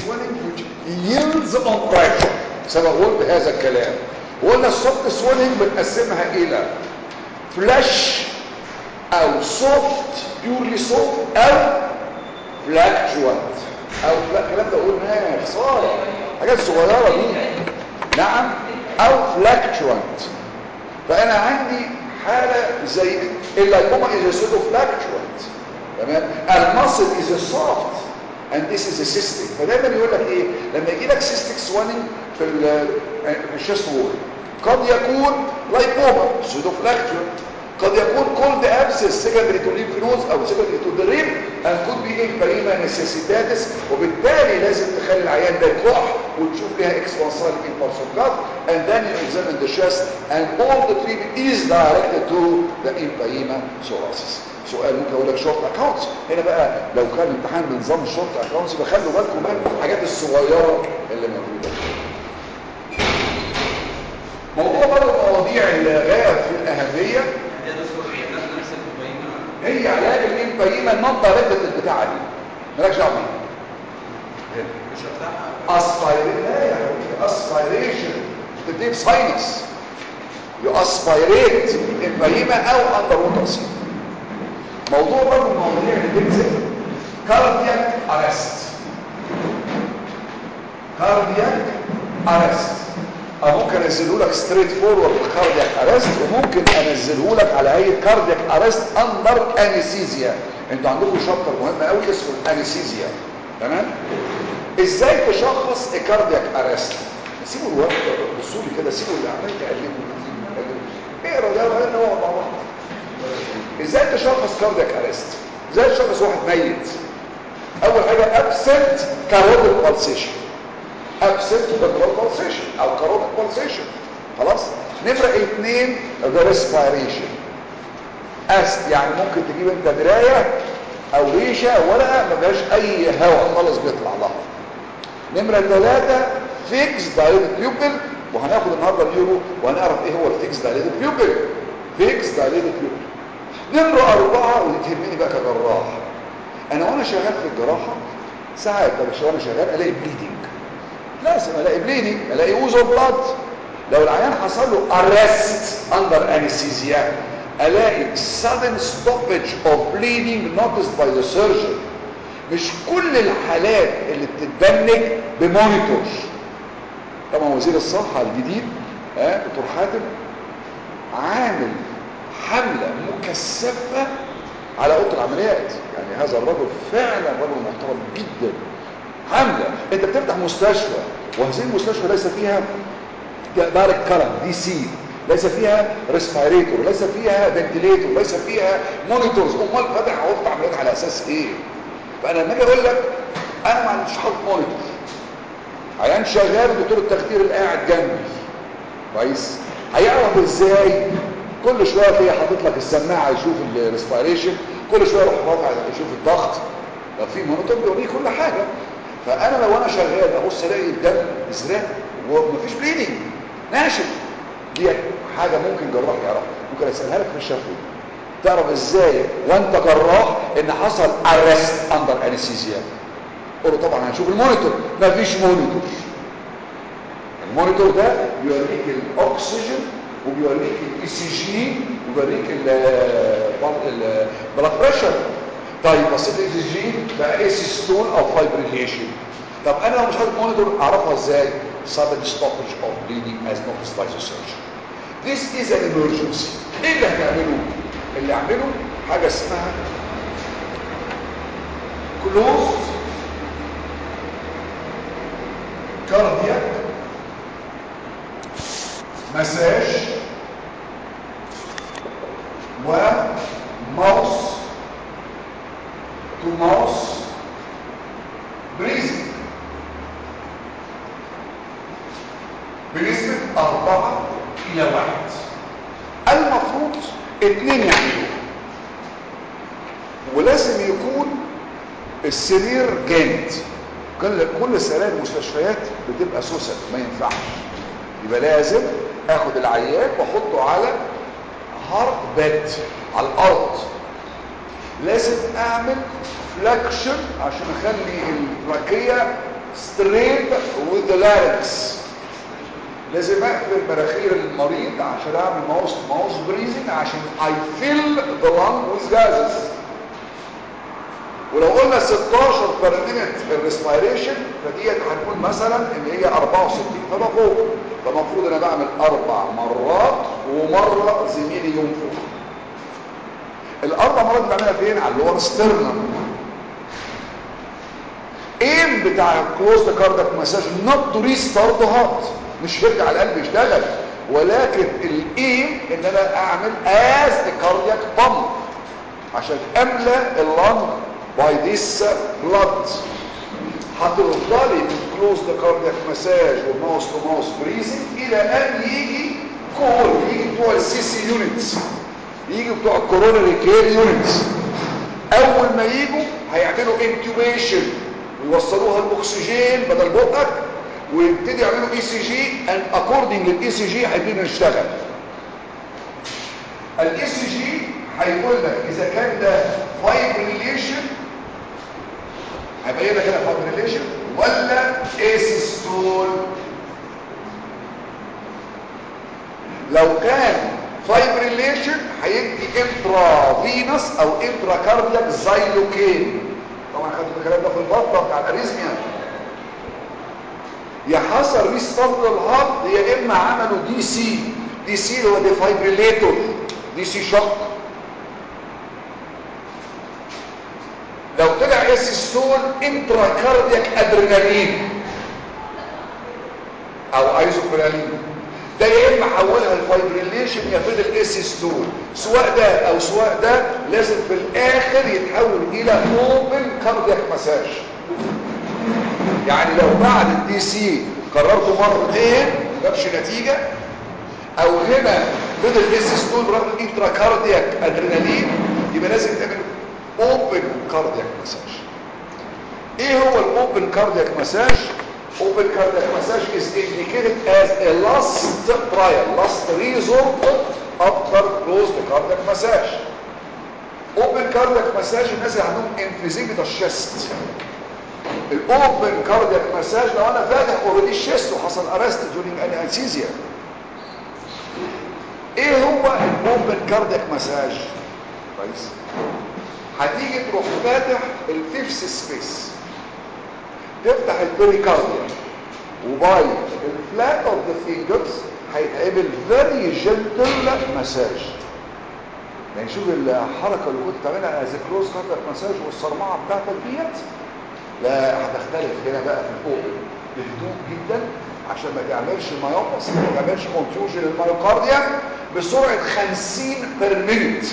swelling which yields on pressure سبب قلت هذا الكلام وقلنا السوفت swelling بنقسمها الى فلاش او سوفت بيورلي سوفت او فلاكتوانت او لا الكلام ده قلناه خساره حاجات صغيره دي نعم او فلاكتوانت فانا عندي حاله زي اللايكوما از سودو فلاكتوانت تمام المصل از سوفت and this is a cystic فدايما يقول لك ايه لما يجي لك cystic swelling في ال في الشيست وول قد يكون لايكوما سودو فلاكتوانت قد يكون كولد ابسس secondary to lymph nodes او secondary to the rib and could be imperiма necessitatis وبالتالي لازم تخلي العيان ده يكح وتشوف لها اكسبانسال impulse of blood and then you examine the chest and all the treatment is directed to the imperima thoracis سؤال ممكن اقول لك شورت اكاونتس هنا بقى لو كان امتحان بنظام الشورت اكاونتس يبقى خلوا بالكم من الحاجات الصغيره اللي موجوده موضوع برضه المواضيع اللي غايه في الاهميه هي علاج الامبايما النون دايركتد بتاعها دي مالكش دعوه بيها اسبايريشن لا يا حبيبي اسبايريشن بتديك ساينس يو اسبايريت الامبايما او اندر ووتر سيل موضوع برضه المواضيع اللي بتنزل كاردياك ارست كاردياك ارست او ممكن انزله لك ستريت فورورد كاردياك ارست وممكن انزله لك على هيئه كاردياك ارست اندر انستيزيا انتوا عندكم شابتر مهم قوي اسمه الانستيزيا تمام ازاي تشخص الكاردياك ارست سيبوا الوقت بصوا لي كده سيبوا اللي عمال تقلبوا اقرا ده ولا نقعد مع بعض ازاي تشخص كاردياك ارست ازاي تشخص واحد ميت اول حاجه ابسنت كاروتيد بالسيشن ابسنت فيبرال بالسيشن او كاروتيد بالسيشن خلاص نمره اثنين ده ريسبيريشن است يعني ممكن تجيب انت درايه او ريشه ورقه ما فيهاش اي هواء خالص بيطلع لها نمره ثلاثه فيكس دايليتد بيوبل وهناخد النهارده اليورو وهنعرف ايه هو الفيكس دايليتد بيوبل فيكس دايليتد بيوبل نمرة أربعة ودي تهمني بقى كجراح أنا وأنا شغال في الجراحة ساعات بقى وأنا شغال ألاقي بليدنج لازم ألاقي بليدنج ألاقي ووز اوف بلاد لو العيان حصل له arrest under anesthesia ألاقي sudden stoppage of bleeding noticed by the surgeon مش كل الحالات اللي بتتبنج بمونيتور طبعا وزير الصحة الجديد ها دكتور حاتم عامل حملة مكثفة على اوضه العمليات يعني هذا الرجل فعلا رجل محترم جدا حملة انت بتفتح مستشفى وهذه المستشفى ليس فيها دايركت كرنت دي سي ليس فيها ريسبيريتور ليس فيها فنتليتور ليس فيها مونيتورز امال فاتح اوضه عمليات على اساس ايه فانا لما اجي اقول لك انا ما عنديش حاطط مونيتور عيان شغال ودكتور التخدير اللي قاعد جنبي كويس هيعرف ازاي كل شويه تلاقي حاطط لك السماعه يشوف الريسبيريشن كل شويه يروح رافع يشوف الضغط لو في مونيتور بيوريه كل حاجه فانا لو انا شغال ابص الاقي الدم ازرق ومفيش بليدنج ناشف دي حاجه ممكن جراح يعرفها ممكن اسالها لك في الشفوي تعرف ازاي وانت جراح ان حصل ارست اندر انستيزيا قول له طبعا هنشوف المونيتور مفيش مونيتور المونيتور ده بيوريك الاكسجين وبيوريك الاي سي جي وبيوريك البلاد بريشر طيب بصيت الاي سي جي بقى اي ستون او فايبريليشن طب انا لو مش حاطط مونيتور اعرفها ازاي sudden stoppage of bleeding as noticed by the surgeon this is an emergency ايه اللي هتعمله اللي اعمله حاجه اسمها closed cardiac مساج وماوس تو ماوس بريزنج بنسبة أربعة إلى واحد المفروض اتنين يعملوه ولازم يكون السرير جامد كل كل سراير المستشفيات بتبقى سوسة ما ينفعش يبقى لازم اخد العيان واحطه على هارد بيد على الارض لازم اعمل فلاكشن عشان اخلي التراكية straight with the larynx لازم اقفل مناخير المريض عشان اعمل ماوس ماوس بريزنج عشان I fill the lung with gases ولو قلنا 16 بير مينت الريسبيريشن فديت هنقول مثلا ان هي 64 فما فوق فالمفروض انا بعمل اربع مرات ومره زميلي ينفخ الاربع مرات بعملها فين على اللور ستيرنم ايم بتاع الكلوز كاردك مساج نوت تو ريستارت هارت مش يرجع القلب يشتغل ولكن الايم ان انا اعمل از كاردياك بامب عشان املى اللنج باي ذيس بلاد هتفضلي بالكلوز كاردياك مساج وماوس تو ماوس بريزنج الى ان يجي كول يجي بتوع السي سي يونتس يجي بتوع الكورونري كير يونتس اول ما يجوا هيعملوا انتوبيشن ويوصلوها الاكسجين بدل بقك ويبتدي يعملوا اي سي جي اند اكوردنج للاي سي جي هيبتدي نشتغل الاي سي جي هيقول لك اذا كان ده فايبريليشن هيبين لك هنا فايبريليشن ولا اسيستول لو كان فايبريليشن هيدي انترا فينس او انترا كاردياك زايلوكين طبعا خدتوا الكلام ده في البطه بتاع الاريزميا يا حصل ريستارت للهارت يا اما عملوا دي سي دي سي اللي هو ديفايبريليتور دي سي شوك لو طلع اسيستول انترا كاردياك ادرينالين او ايزوبرالين ده يا اما حولها لفايبريليشن يا فضل اسيستول سواء ده او سواء ده لازم في الاخر يتحول الى اوبن كاردياك مساج يعني لو بعد الدي سي قررته مرتين ما جابش نتيجه او هنا فضل اسيستول رغم الانترا كاردياك ادرينالين يبقى لازم تعمل اوبن كاردياك مساج ايه هو الاوبن كاردياك مساج open cardiac massage is indicated as a last trial last resort after closed cardiac massage open cardiac massage الناس اللي عندهم emphysema الشست الاوبن كاردياك مساج لو انا فاتح اوريدي الشست وحصل ارست during anesthesia ايه هو الاوبن كاردياك مساج كويس هتيجي تروح فاتح الفيفس سبيس تفتح البريكارديا وباي الفلات اوف ذا فينجرز هيتعمل فيري جنتل مساج يعني شوف الحركه اللي كنت بتعملها از كلوز كاردياك مساج والصرمعه بتاعتك ديت لا هتختلف هنا بقى في فوق بهدوء جدا عشان ما تعملش مايوبس ما تعملش كونفيوجن المايوكارديا بسرعه 50 بير مينيت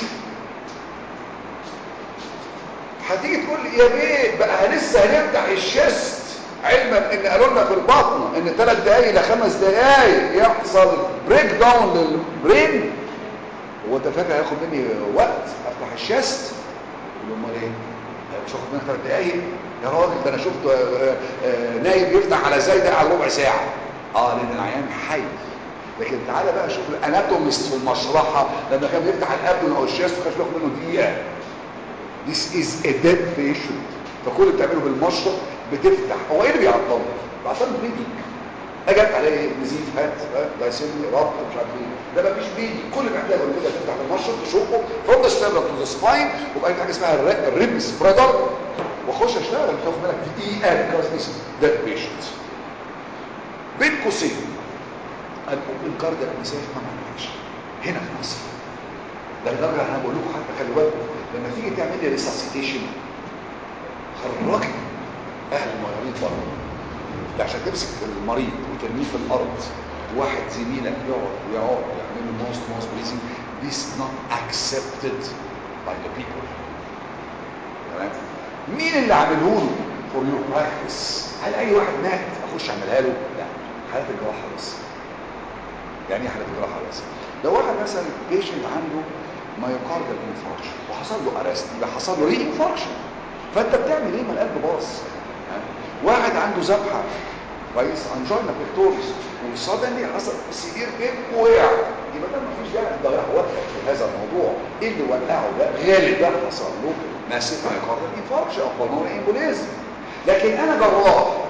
هتيجي تقول لي يا بيه بقى لسه هنفتح الشست علما ان قالوا لنا في البطن ان ثلاث دقايق لخمس دقايق يحصل بريك داون للبرين هو انت فاكر هياخد مني وقت افتح الشست يقول امال ايه مش هاخد منك ثلاث دقايق يا راجل ده انا شفت آه، آه، نايم يفتح على زي ده على ربع ساعه اه لان العيان حي لكن تعالى بقى شوف الاناتوميست في المشرحه لما كان بيفتح الابدن او الشست ما كانش بياخد منه دقيقه This is a dead patient فكل اللي بتعمله بالمشرط بتفتح هو ايه اللي بيعطله؟ بيعطله بليدنج اجت عليه ايه نزيف هات دايسيمي ربط مش عارف ايه ده مفيش بليدنج كل اللي محتاجه انك كده تفتح بالمشرط تشقه فروم ذا ستيرنم تو ذا سباين وبقى حاجه اسمها الريب سبريدر واخش اشتغل تاخد بالك دقيقه بيكوز ذيس ديد بيشنت بين قوسين الاوبن كاردياك مساج ما عملهاش هنا في مصر ده لدرجه انا بقول لكم حتى خلي بالكم لما تيجي تعمل لي ريساسيتيشن خرجي اهل المريض بره ده عشان تمسك المريض وترميه في الارض واحد زميلك يقعد ويقعد يعمل له موست موست بريزنج this not accepted by the people تمام مين اللي عامله له فور يور براكتس هل اي واحد مات اخش اعملها له لا حالات الجراحه بس يعني ايه حالات الجراحه بس لو واحد مثلا بيشنت عنده مايوكاردال انفاركشن وحصل له ارست يبقى حصل له ري انفاركشن فانت بتعمل ايه ما القلب باظ واحد عنده ذبحه كويس انجينا بيكتوريس وصدني حصل سيفير بين ووقع يبقى ده مفيش داعي تضيع وقتك في هذا الموضوع ايه اللي وقعه ده غالبا حصل له ماسيف مايوكاردال انفاركشن او بالمونري امبوليزم لكن انا جراح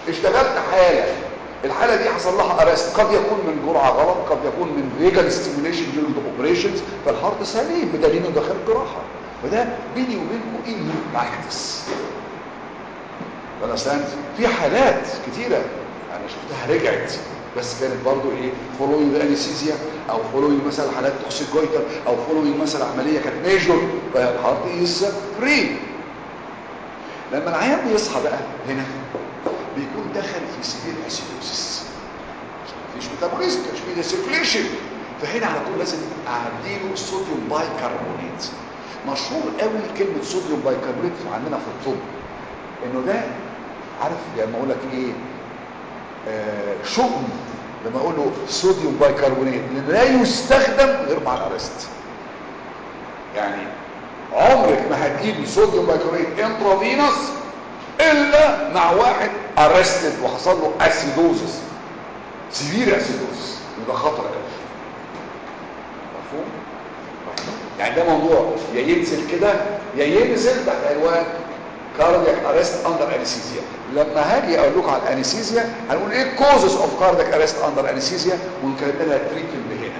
اشتغلت حاله الحاله دي حصل لها ارست قد يكون من جرعه غلط قد يكون من فيجن ستيميوليشن during the operations فالهارت سليم بدليل انه داخل جراحه فده بيني وبينكم ايه براكتس understand في حالات كتيره انا شفتها رجعت بس كانت برضو ايه فولوينج انستيزيا او فولوينج مثلا حالات توكسيك جويتر او فولوينج مثلا عمليه كانت ميجور فالهارت از فري لما العيان بيصحى بقى هنا بيكون دخل في سيفير اسيدوسيس مفيش ميتابوليزم مش في ديسيركيليشن فهنا على طول لازم اعديله صوديوم بايكربونات مشهور قوي كلمه صوديوم بايكربونات عندنا في الطب انه ده عارف لما اقول لك ايه آه شؤم لما اقول له صوديوم بايكربونات لا يستخدم غير مع الارست يعني عمرك ما هتجيب صوديوم بايكربونات انترافينوس الا مع واحد ارستد وحصل له اسيدوزس سيفير اسيدوزس يبقى خطر قوي مفهوم يعني ده موضوع يا ينزل كده يا ينزل تحت عنوان كاردياك ارست اندر انستيزيا لما هاجي اقول لكم على الانستيزيا هنقول ايه كوزز اوف كاردياك ارست اندر انستيزيا ونكتب لها تريتمنت هنا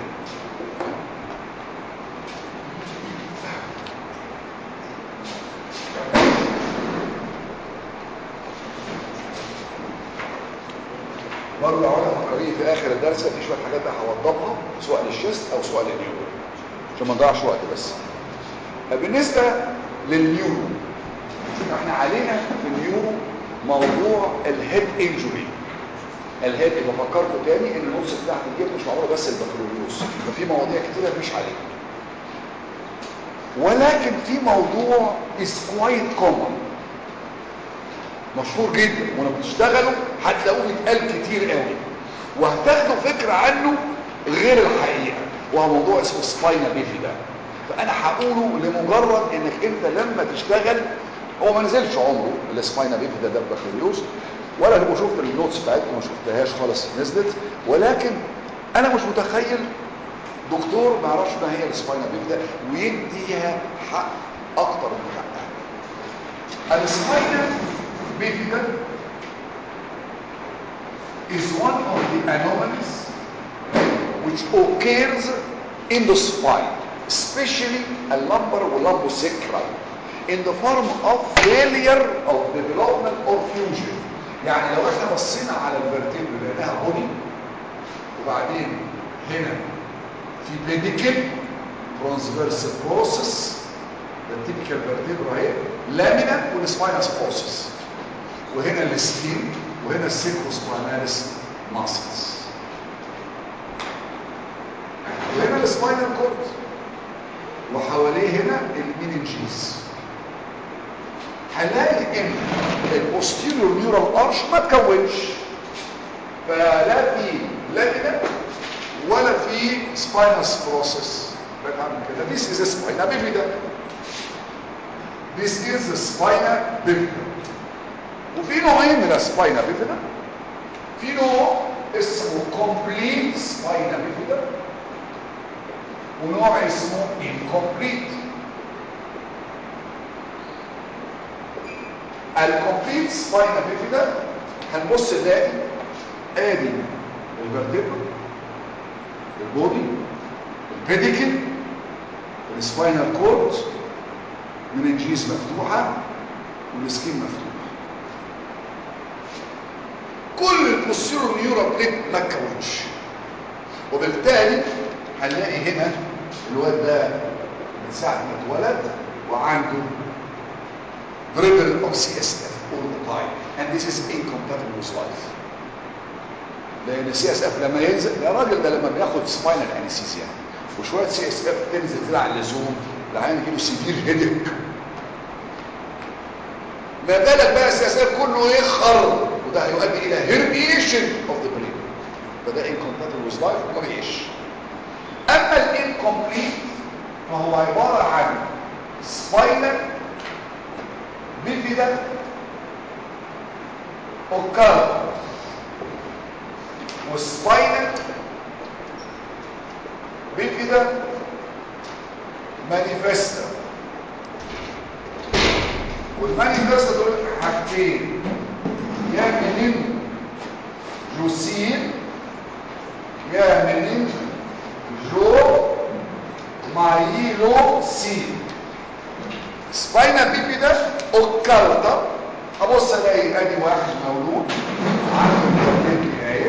برضه عاوز افكريه في اخر الدرس في شويه حاجات هوضبها سواء للشيست او سواء للنيورو عشان ما نضيعش وقت بس بالنسبه للنيورو احنا علينا في النيورو موضوع الهيد انجري الهيد اللي بفكركم تاني ان النص بتاعت الجيب مش معموله بس البكالوريوس ففي مواضيع كتيره مش عليها ولكن في موضوع is quite common مشهور جدا ولما بتشتغلوا هتلاقوه بيتقال كتير قوي وهتاخدوا فكره عنه غير الحقيقه وهو موضوع اسمه سباينا بيفيدا فانا هقوله لمجرد انك انت لما تشتغل هو ما نزلش عمره السباينا بيفيدا ده بكالوريوس ولا هو شفت النوتس بتاعتكم ما شفتهاش خالص نزلت ولكن انا مش متخيل دكتور ما يعرفش ما هي السباينا بيفيدا ويديها حق اكتر من حقها السباينا bifida is one of the anomalies which occurs in the spine, especially a lumbar or lumbosacral, in the form of failure of development or fusion. يعني لو احنا بصينا على الفرتيبرا لقيناها بودي وبعدين هنا في بيديكل ترانسفيرس بروسس ده التيبيكال فيرتيبرا اهي لامينا والسباينس بروسس وهنا السكين وهنا السيكروسبايناليس ماسلز وهنا السباينال كورد وحواليه هنا المينينجيز هنلاقي ان البوستيريور نيورال ارش ما تكونش فلا في لامينا ولا في سباينس بروسيس بنعمل كده this is a spina bifida this is the spina bifida وفي نوعين من السباينا بيفيدا في نوع اسمه كومبليت سباينا بيفيدا ونوع اسمه incomplete الكومبليت سباينا بيفيدا هنبص نلاقي ادي الفرتبرا البودي البيديكل السباينال كورد مننجيز مفتوحه والسكين مفتوح كل البوستيرور نيورال بليت ما اتكونش وبالتالي هنلاقي هنا الواد ده من ساعه ما اتولد وعنده dribble of CSF all the time and this is incompatible with life لان السي اس اف لما ينزل يا راجل ده لما بياخد سباينال انستيزيا وشويه سي اس اف تنزل كده على اللزوم العيان يجيله سيفير هيدك ما بالك بقى السي اس اف كله يخر وده هيؤدي الى هيرنيشن اوف ذا برين فده incompatible with life وما بيعيش اما الانكمبليت فهو عباره عن سباينال بيفيدا اوكار وسباينال بيفيدا مانيفيستا والمانيفيستا دول حاجتين يا منين اوكالتا ابص الاقي ادي واحد مولود عنده كارنيكي عيب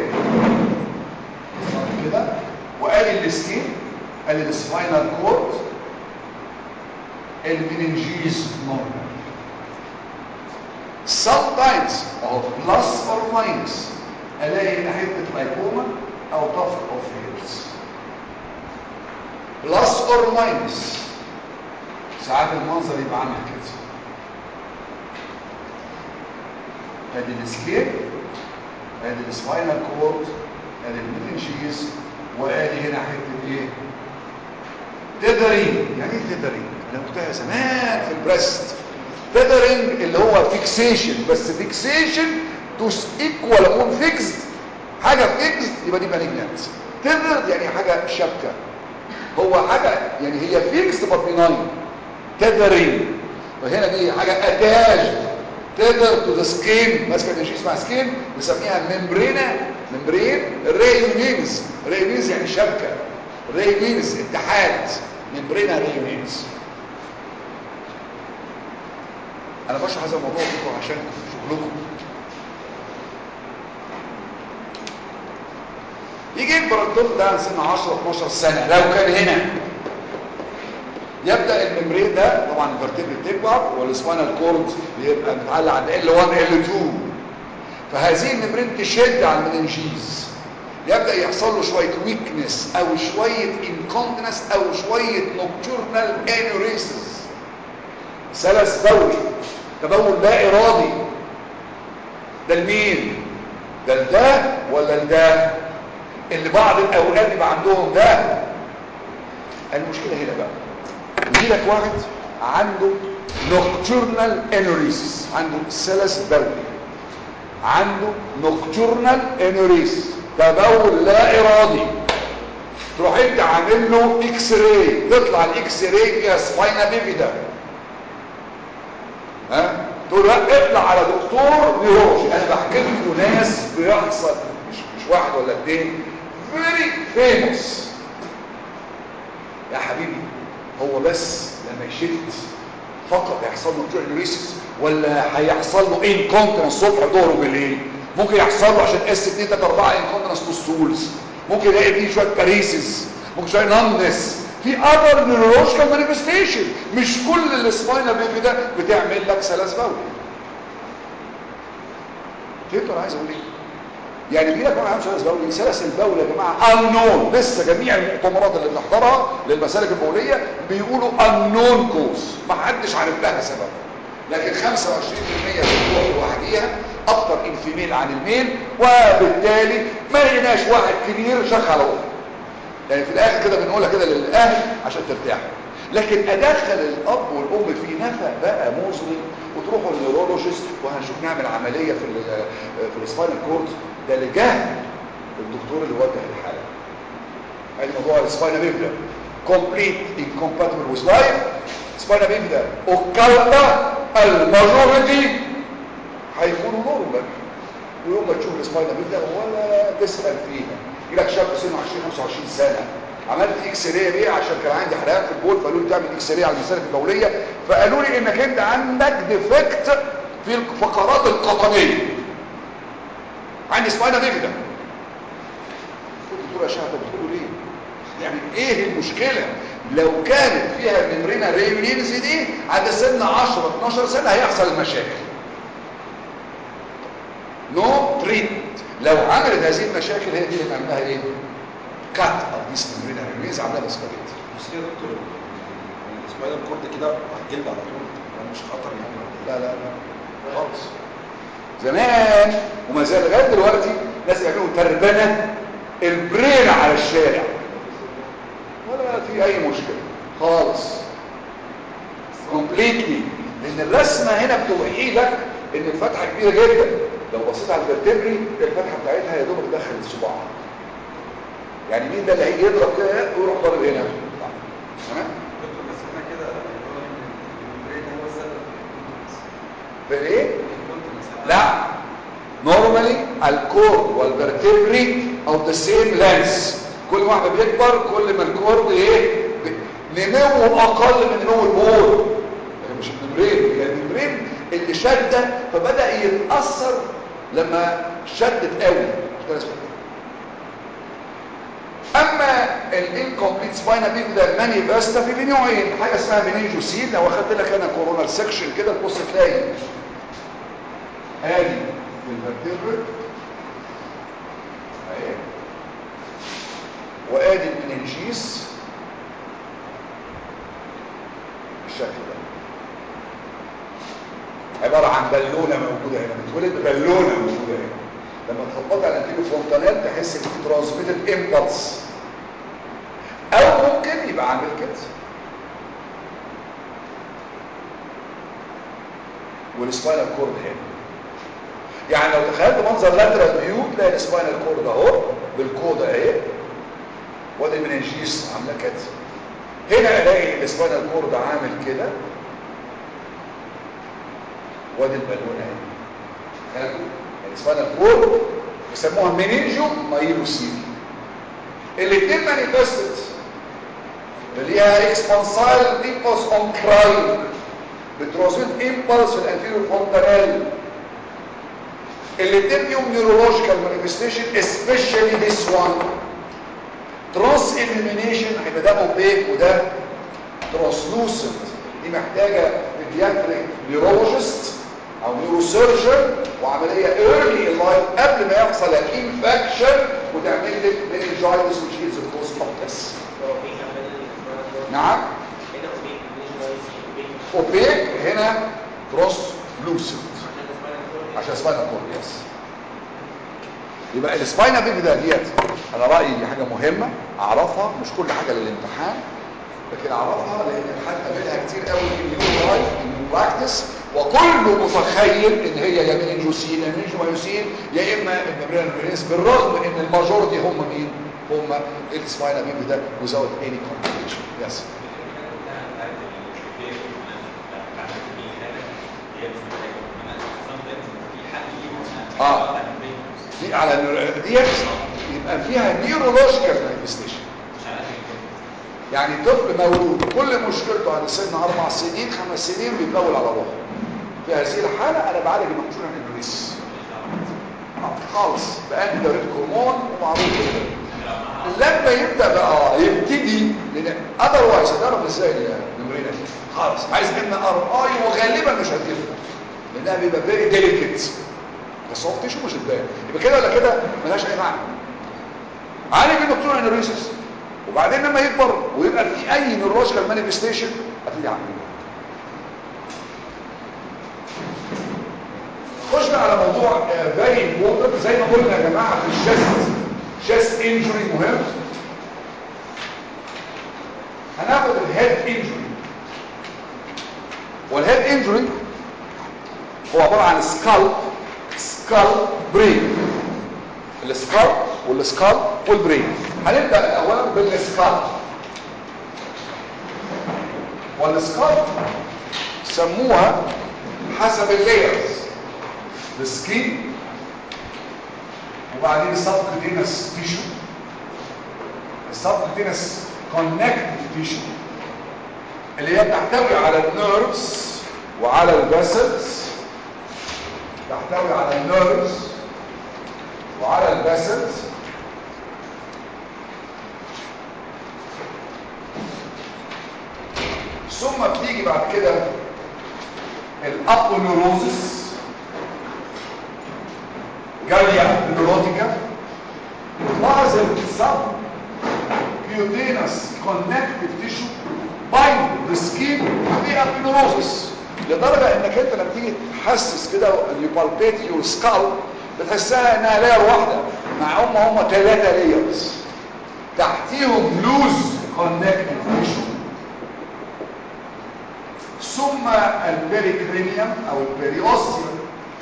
كده وادي السكين ادي السباينال كورد المننجيز نورمال sometimes اهو بلس اور ماينس الاقي هنا حته لايكوما او طفل اوف هيرز بلس اور ماينس ساعات المنظر يبقى عامل كده ادي السكيل ادي السباينال كورد ادي المننجيز وادي هنا حته ايه تدرين يعني ايه تدرين انا قلتها زمان في البريست تدرينج اللي هو فيكسيشن بس فيكسيشن تو ايكوال اكون فيكسد حاجه فيكسد يبقى دي مالجنانت تدر يعني حاجه شبكه هو حاجه يعني هي فيكسد بس بناين تدرينج فهنا دي حاجه اتاجد تقدر تو ذا سكين ماسكه دي شيء اسمها سكين بنسميها ممبرينا ممبرين ريونينز ريونينز يعني شبكه ريونينز اتحاد ممبرينا ريونينز انا بشرح هذا الموضوع لكم عشان شغلكم يجي يكبر الطفل ده سن 10 12 سنه لو كان هنا يبدا الممبرين ده طبعا الفرتبري بتكبر والسباينال كورد بيبقى متعلق عند L1 L2 فهذه الممبرين تشد على المننجيز يبدا يحصل له شويه ويكنس او شويه انكونتنس او شويه نوكتورنال انوريسز سلس بولي تبول لا ارادي ده لمين ده لده ولا لده اللي بعض الاولاد يبقى عندهم ده المشكله هنا بقى يجي لك واحد عنده نوكتورنال انوريسس عنده سلس بولي عنده نوكتورنال انوريس تبول لا ارادي تروح انت عامل له اكس راي تطلع الاكس راي فيها سباينا بيفيدا ها تقول له اطلع على دكتور نيورولوجي انا بحكي لكم ناس بيحصل مش مش واحد ولا اثنين فيري فيموس يا حبيبي هو بس لما يشد فقط هيحصل له نوكتورنال انوريسس ولا هيحصل له انكونتنس الصبح ظهر وبالليل ممكن يحصل له عشان اس 2 3 4 انكونتنس تو ستولز ممكن يلاقي فيه شويه باريسز ممكن شويه نمنس في اذر نيورولوجيكال مانيفستيشن مش كل السباينال بيبي ده بتعمل لك سلس بولي فهمتوا انا عايز اقول ايه يعني بيقول لك انا سلس بولي سلس البول يا جماعه انون لسه جميع المؤتمرات اللي بنحضرها للمسالك البوليه بيقولوا انون كوز ما حدش عارف لها سبب لكن 25% بتروح لوحديها اكتر انفيميل عن الميل وبالتالي ما لقيناش واحد كبير شخ على وقت يعني في الاخر كده بنقولها كده للاهل عشان ترتاحوا لكن ادخل الاب والام في نفق بقى مظلم وتروحوا للنيورولوجيست وهنشوف نعمل عمليه في ال في السباينال كورد ده لجهل الدكتور اللي وجه الحاله ادي موضوع السباينال بيبدا كومبليت انكومباتبل ويز لايف سباينال بيبدا اوكالتا الماجوريتي هيكونوا نورمال ويوم ما تشوف السباينال بيبدا ولا تسال فيها يجي لك شاب سنه 20 25 سنه عملت اكس راي ليه عشان كان عندي حرقان في البول فقالوا لي تعمل اكس راي على المسالك البوليه فقالوا لي انك انت عندك ديفكت في الفقرات القطنيه عندي سباينا بيفيدا قلت دكتور يا شهد بتقولوا ليه يعني ايه المشكله لو كانت فيها ممرينا ريونينز دي عند سن 10 12 سنه هيحصل المشاكل نو تريتمنت لو عملت هذه المشاكل هي دي اللي نعملها ايه كات اوف ذيس ممبرين ريليز عامله اسكاليت بس كده يا دكتور السباينال كورد كده على الجلد على طول يعني مش خطر يعني لا لا لا خالص زمان وما زال لغايه دلوقتي ناس يعملوا تربنه البرين على الشارع ولا في اي مشكله خالص كومبليتلي لان الرسمه هنا بتوحي لك ان الفتحه كبيره جدا لو بصيت على الفرتبري الفتحه بتاعتها يا دوبك دخل الصباع يعني مين ده اللي هيجي يضرب كده ويروح ضارب هنا تمام دكتور بس احنا كده بنقول ان البرين هو السبب بالايه لا نورمالي الكورد والفرتبري اوف ذا سيم لانس كل واحده بيكبر كل ما الكورد ايه ب- نمو اقل من نمو البول هي مش الممبرين هي الممبرين اللي شده فبدا يتاثر لما شدت قوي اما الانكمبليت سباينا بيك ده مانيفيستا في نوعين حاجه اسمها منينجوسيل لو اخدت لك انا كورونا سكشن كده تبص تلاقي ادي الفرتبرال اهي وادي المننجيس بالشكل ده عبارة عن بالونة موجودة هنا بتولد بالونة موجودة هنا لما تخبطها على الانتيجو فونتانيل تحس ان في ترانسميتد امبلس او ممكن يبقى عامل كده والسباينال كورد هنا يعني لو تخيلت منظر لاترال فيو تلاقي السباينال كورد اهو بالكودا اهي وادي المننجيس عامله كده هنا الاقي السباينال كورد عامل كده وادي البالونه اهي هنا السباينال كورد بيسموها منينجو مايلوسيل الاثنين مانيفستد اللي هي اكسبانسايل امبلس اون كرايم بترانسميت امبلس في الانتيريور فونتانيل الاثنين فيهم نيورولوجيكال مانيفستيشن سبيشالي ذس وان ترانس اليمينيشن هيبقى ده اوبيك وده ترانسلوسنت دي محتاجه بيدياتريك نيورولوجيست او نيوروسيرجن وعمليه ايرلي ان لايف قبل ما يحصل الانفكشن وتعمل لك meningitis which is the cause of death نعم اوبيك هنا ترانسلوسنت عشان سباينال كورد يس يبقى السباينال بيج ده ديت انا رايي دي حاجه مهمه اعرفها مش كل حاجه للامتحان لكن اعرفها لان الحاجه قابلها كتير قوي في اليوم لايف في براكتس وكله متخيل ان هي يا مننجوسين يا مننجومايوسين يا اما الممبرين برينس بالرغم ان الماجورتي هم مين هم السباينال بيج ده without any complication يس اه دي على ديت يبقى فيها نيورولوجيكال مانيفستيشن يعني طفل مولود كل مشكلته عند سن اربع سنين خمس سنين بيتبول على روحه في هذه الحاله انا بعالج المقصود عن الانجليز خالص بقى دورة هرمون ومعروف جدا لما يبدا بقى يبتدي لان اذروايز هتعرف ازاي النمرينه خالص عايز ان ار اي وغالبا مش هتفرق لانها بيبقى فيري ديليكيت بس هو تيشو مش هتبان يبقى كده ولا كده ملهاش اي معنى عالج الدكتور انوريسس وبعدين لما يكبر ويبقى في اي نيورولوجيكال مانيفستيشن ابتدي اعمله خش بقى على موضوع فيري امبورتنت زي ما قلنا يا جماعه في الشيست شيست انجري مهم هناخد الهيد انجري والهيد انجري هو عباره عن سكالب سكال برين السكال والسكال والبرين هنبدا اولا بالسكال والسكال سموها حسب اللايرز السكين وبعدين السبكتينس تيشو السبكتينس كونكتيف تيشو اللي هي بتحتوي على النيرفز وعلى الفاسلز تحتوي على النيرفز وعلى الفاسلز ثم بتيجي بعد كده الابونيوروزس جاليا نيوروتيكا وتلاحظ السب كيوتينس كونكتيف تيشو بايند ذا سكين في ابونيوروزس لدرجة انك انت لما تيجي تحسس كده and you palpate your skull بتحسها انها لاير واحدة مع هم هم ثلاثة لايرز تحتيهم لوز كونكتيف تيشو ثم البريكرينيوم او البريوستيوم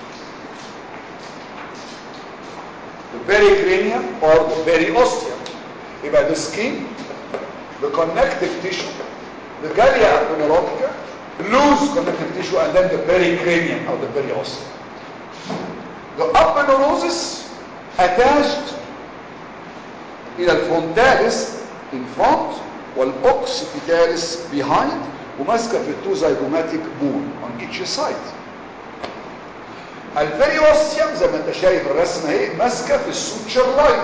البريكرينيوم or the periosteum يبقى the skin the connective tissue the gallia abdominalotica loose connective tissue and then the pericranium or the periosteum the aponeurosis attached الى الفرونتاليس in front والاوكسيبيتاليس behind وماسكه في التو زيجوماتيك بون on each side الفيريوسيوم زي ما انت شايف الرسمه اهي ماسكه في السوتشر لاين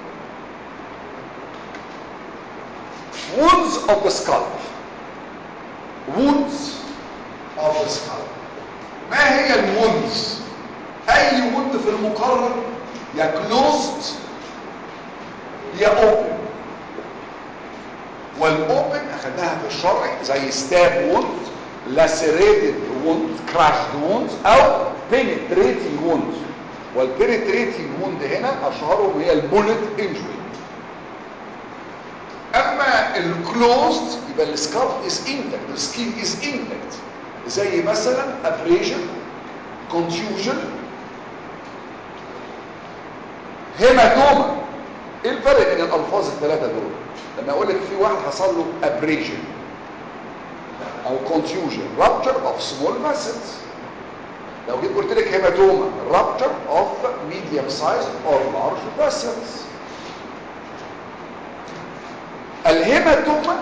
wounds of the skull wounds of the skull ما هي الوندز اي وند في المقرر يا كلوزد يا اوبن والاوبن اخدناها في الشرع زي ستاب ووند لاسيريتد ووند كراشد ووند او بينتريتنج ووند والبينتريتنج ووند هنا اشهرهم هي البوليت انجري اما الكلوزد يبقى السكالب از انتكت السكين از انتكت زي مثلا ابريشن كونتيوجن هيماتوما ايه الفرق بين الالفاظ الثلاثه دول لما اقول لك في واحد حصل له ابريشن او كونتيوجن rupture of small vessels لو جيت قلت لك هيماتوما rupture of medium size or large vessels الهيماتوما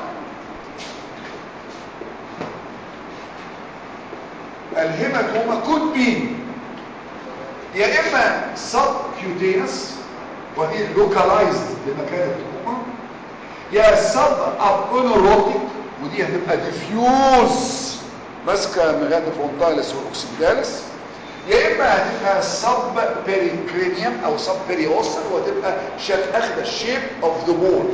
الهيماتوما could be يا اما subcutaneous وهي localized لمكان التوما يا سب ابونوروتيك ودي هتبقى ديفيوز ماسكه مغاد فونتاليس والاوكسيداليس يا اما هتبقى سب بيريكرينيوم او سب بيريوسل وهتبقى شكل اخد الشيب اوف ذا بول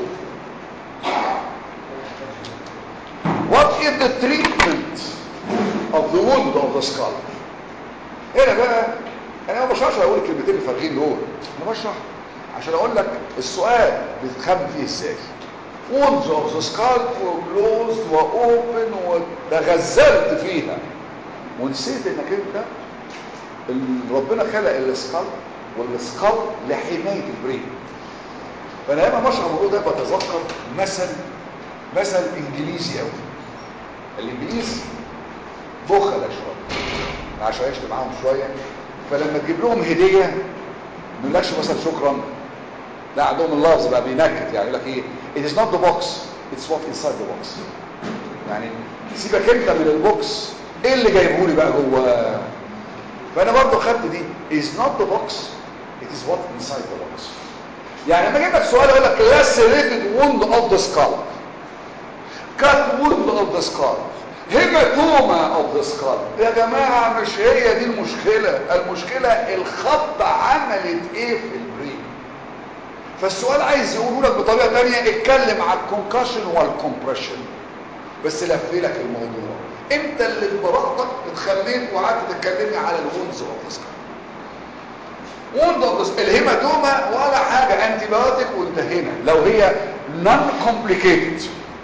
What is the treatment of the wound of the skull? هنا بقى انا ما بشرحش اقول الكلمتين الفارغين دول انا بشرح عشان اقول لك السؤال بتخمن فيه ازاي wounds of the skull were closed وopen وتغزلت فيها ونسيت انك انت ال- ربنا خلق السكال والسكال لحمايه البرين فانا لما بشرح الموضوع ده بتذكر مثل مثل انجليزي قوي الانجليز بخلة شويه عشان عشت معاهم شويه فلما تجيب لهم هديه ما يقولكش مثلا شكرا لا عندهم اللفظ بقى بينكت يعني يقول لك ايه it is not the box it's what inside the box يعني سيبك انت من البوكس ايه اللي جايبه لي بقى جوه فانا برضو خدت دي is not the box it is what inside the box يعني لما اجيب لك سؤال اقول لك lacerated wound of the skull cut wound of the skull hematoma of the skull يا جماعة مش هي دي المشكلة المشكلة الخط عملت ايه في البرين فالسؤال عايز يقوله لك بطريقة تانية اتكلم على الكونكشن والكمبريشن بس لفلك الموضوع انت اللي ببراءتك اتخليت وقعدت تتكلمي على الوندز اوف ذا سكال وند اوف الهيماتوما ولا حاجة انتي بايوتيك وانتهينا لو هي نون كومبليكيتد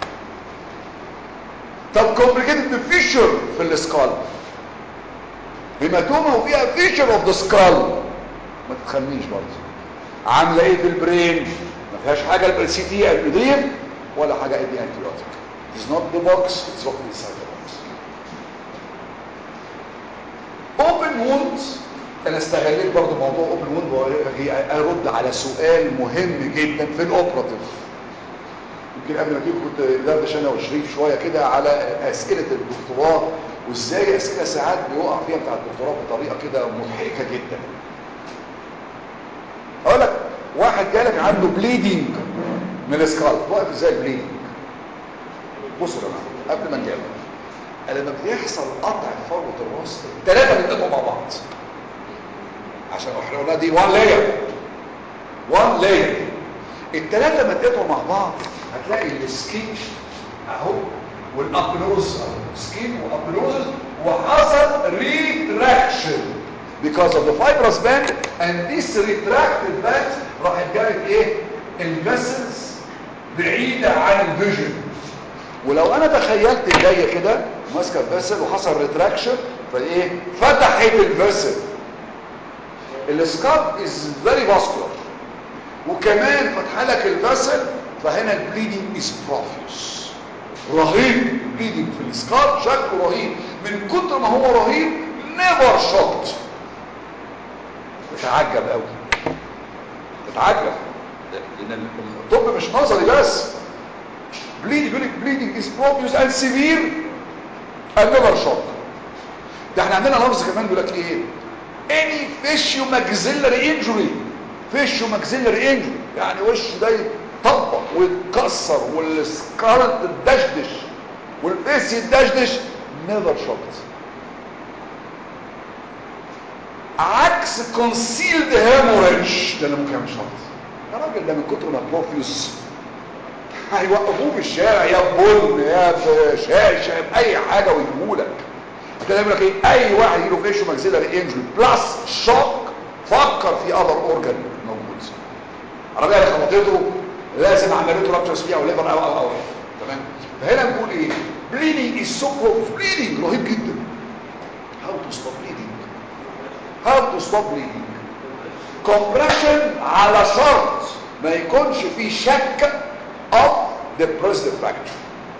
طب كومبليكيتد فيشر في السكال هيماتوما وفيها فيشر اوف ذا سكال ما تتخنيش برضه عامله ايه في البرين ما فيهاش حاجه السي تي ادريف ولا حاجه ادي انتي بايوتيك It's not the box, it's what inside the box. Open wounds انا استغليت برضو موضوع open wound واجي ارد على سؤال مهم جدا في الاوبراتيف يمكن قبل ما تيجي كنت بدردش انا وشريف شويه كده على اسئله الدكتوراه وازاي اسئله ساعات بيقع فيها بتاع الدكتوراه بطريقه كده مضحكه جدا اقول لك واحد جالك عنده بليدنج من السكالب واقف ازاي البليدنج بصوا يا جماعه قبل ما نجاوب لما بيحصل قطع في فروه الراس الثلاثه بيتقطعوا مع بعض عشان احنا قلنا دي وان لاير وان لاير الثلاثه لما اتقطعوا مع بعض هتلاقي السكين اهو والابنوز سكين وابنوز وحصل ريتراكشن because of the fibrous band and this retracted band راح جابت ايه الفيسلز بعيده عن الفيجن ولو انا تخيلت ايديا كده ماسكه الفيسل وحصل ريتراكشن فايه فتحت الفيسل السكاب از فيري فاسكولار وكمان فتح لك الفيسل فهنا البليدنج از بروفيوس رهيب البليدنج في السكاب شكله رهيب من كتر ما هو رهيب نيفر شوت بتعجب قوي بتعجب لان الطب مش نظري بس bleeding يقول لك bleeding is profuse and severe and never shock ده احنا عندنا لفظ كمان بيقول لك ايه any facial maxillary injury facial maxillary injury يعني وش ده يطبق ويتكسر والسكال تدشدش والفيس يتدشدش never shocked عكس concealed hemorrhage ده اللي ممكن يعمل شرط الراجل ده من كتر ما بروفيوس هيوقفوه في الشارع يا بن يا بشاشه يا باي حاجه ويجيبهولك كده يقول لك ايه اي واحد يجيله فيشو ماكسيلاري انجري بلس شوك فكر في اذر اورجان موجود العربيه اللي خبطته لازم عملته رابتشرز فيها او ليفر او او او تمام فهنا بنقول ايه bleeding is so bleeding رهيب جدا how to stop bleeding how to stop bleeding compression على شرط ما يكونش في شك of depressed fracture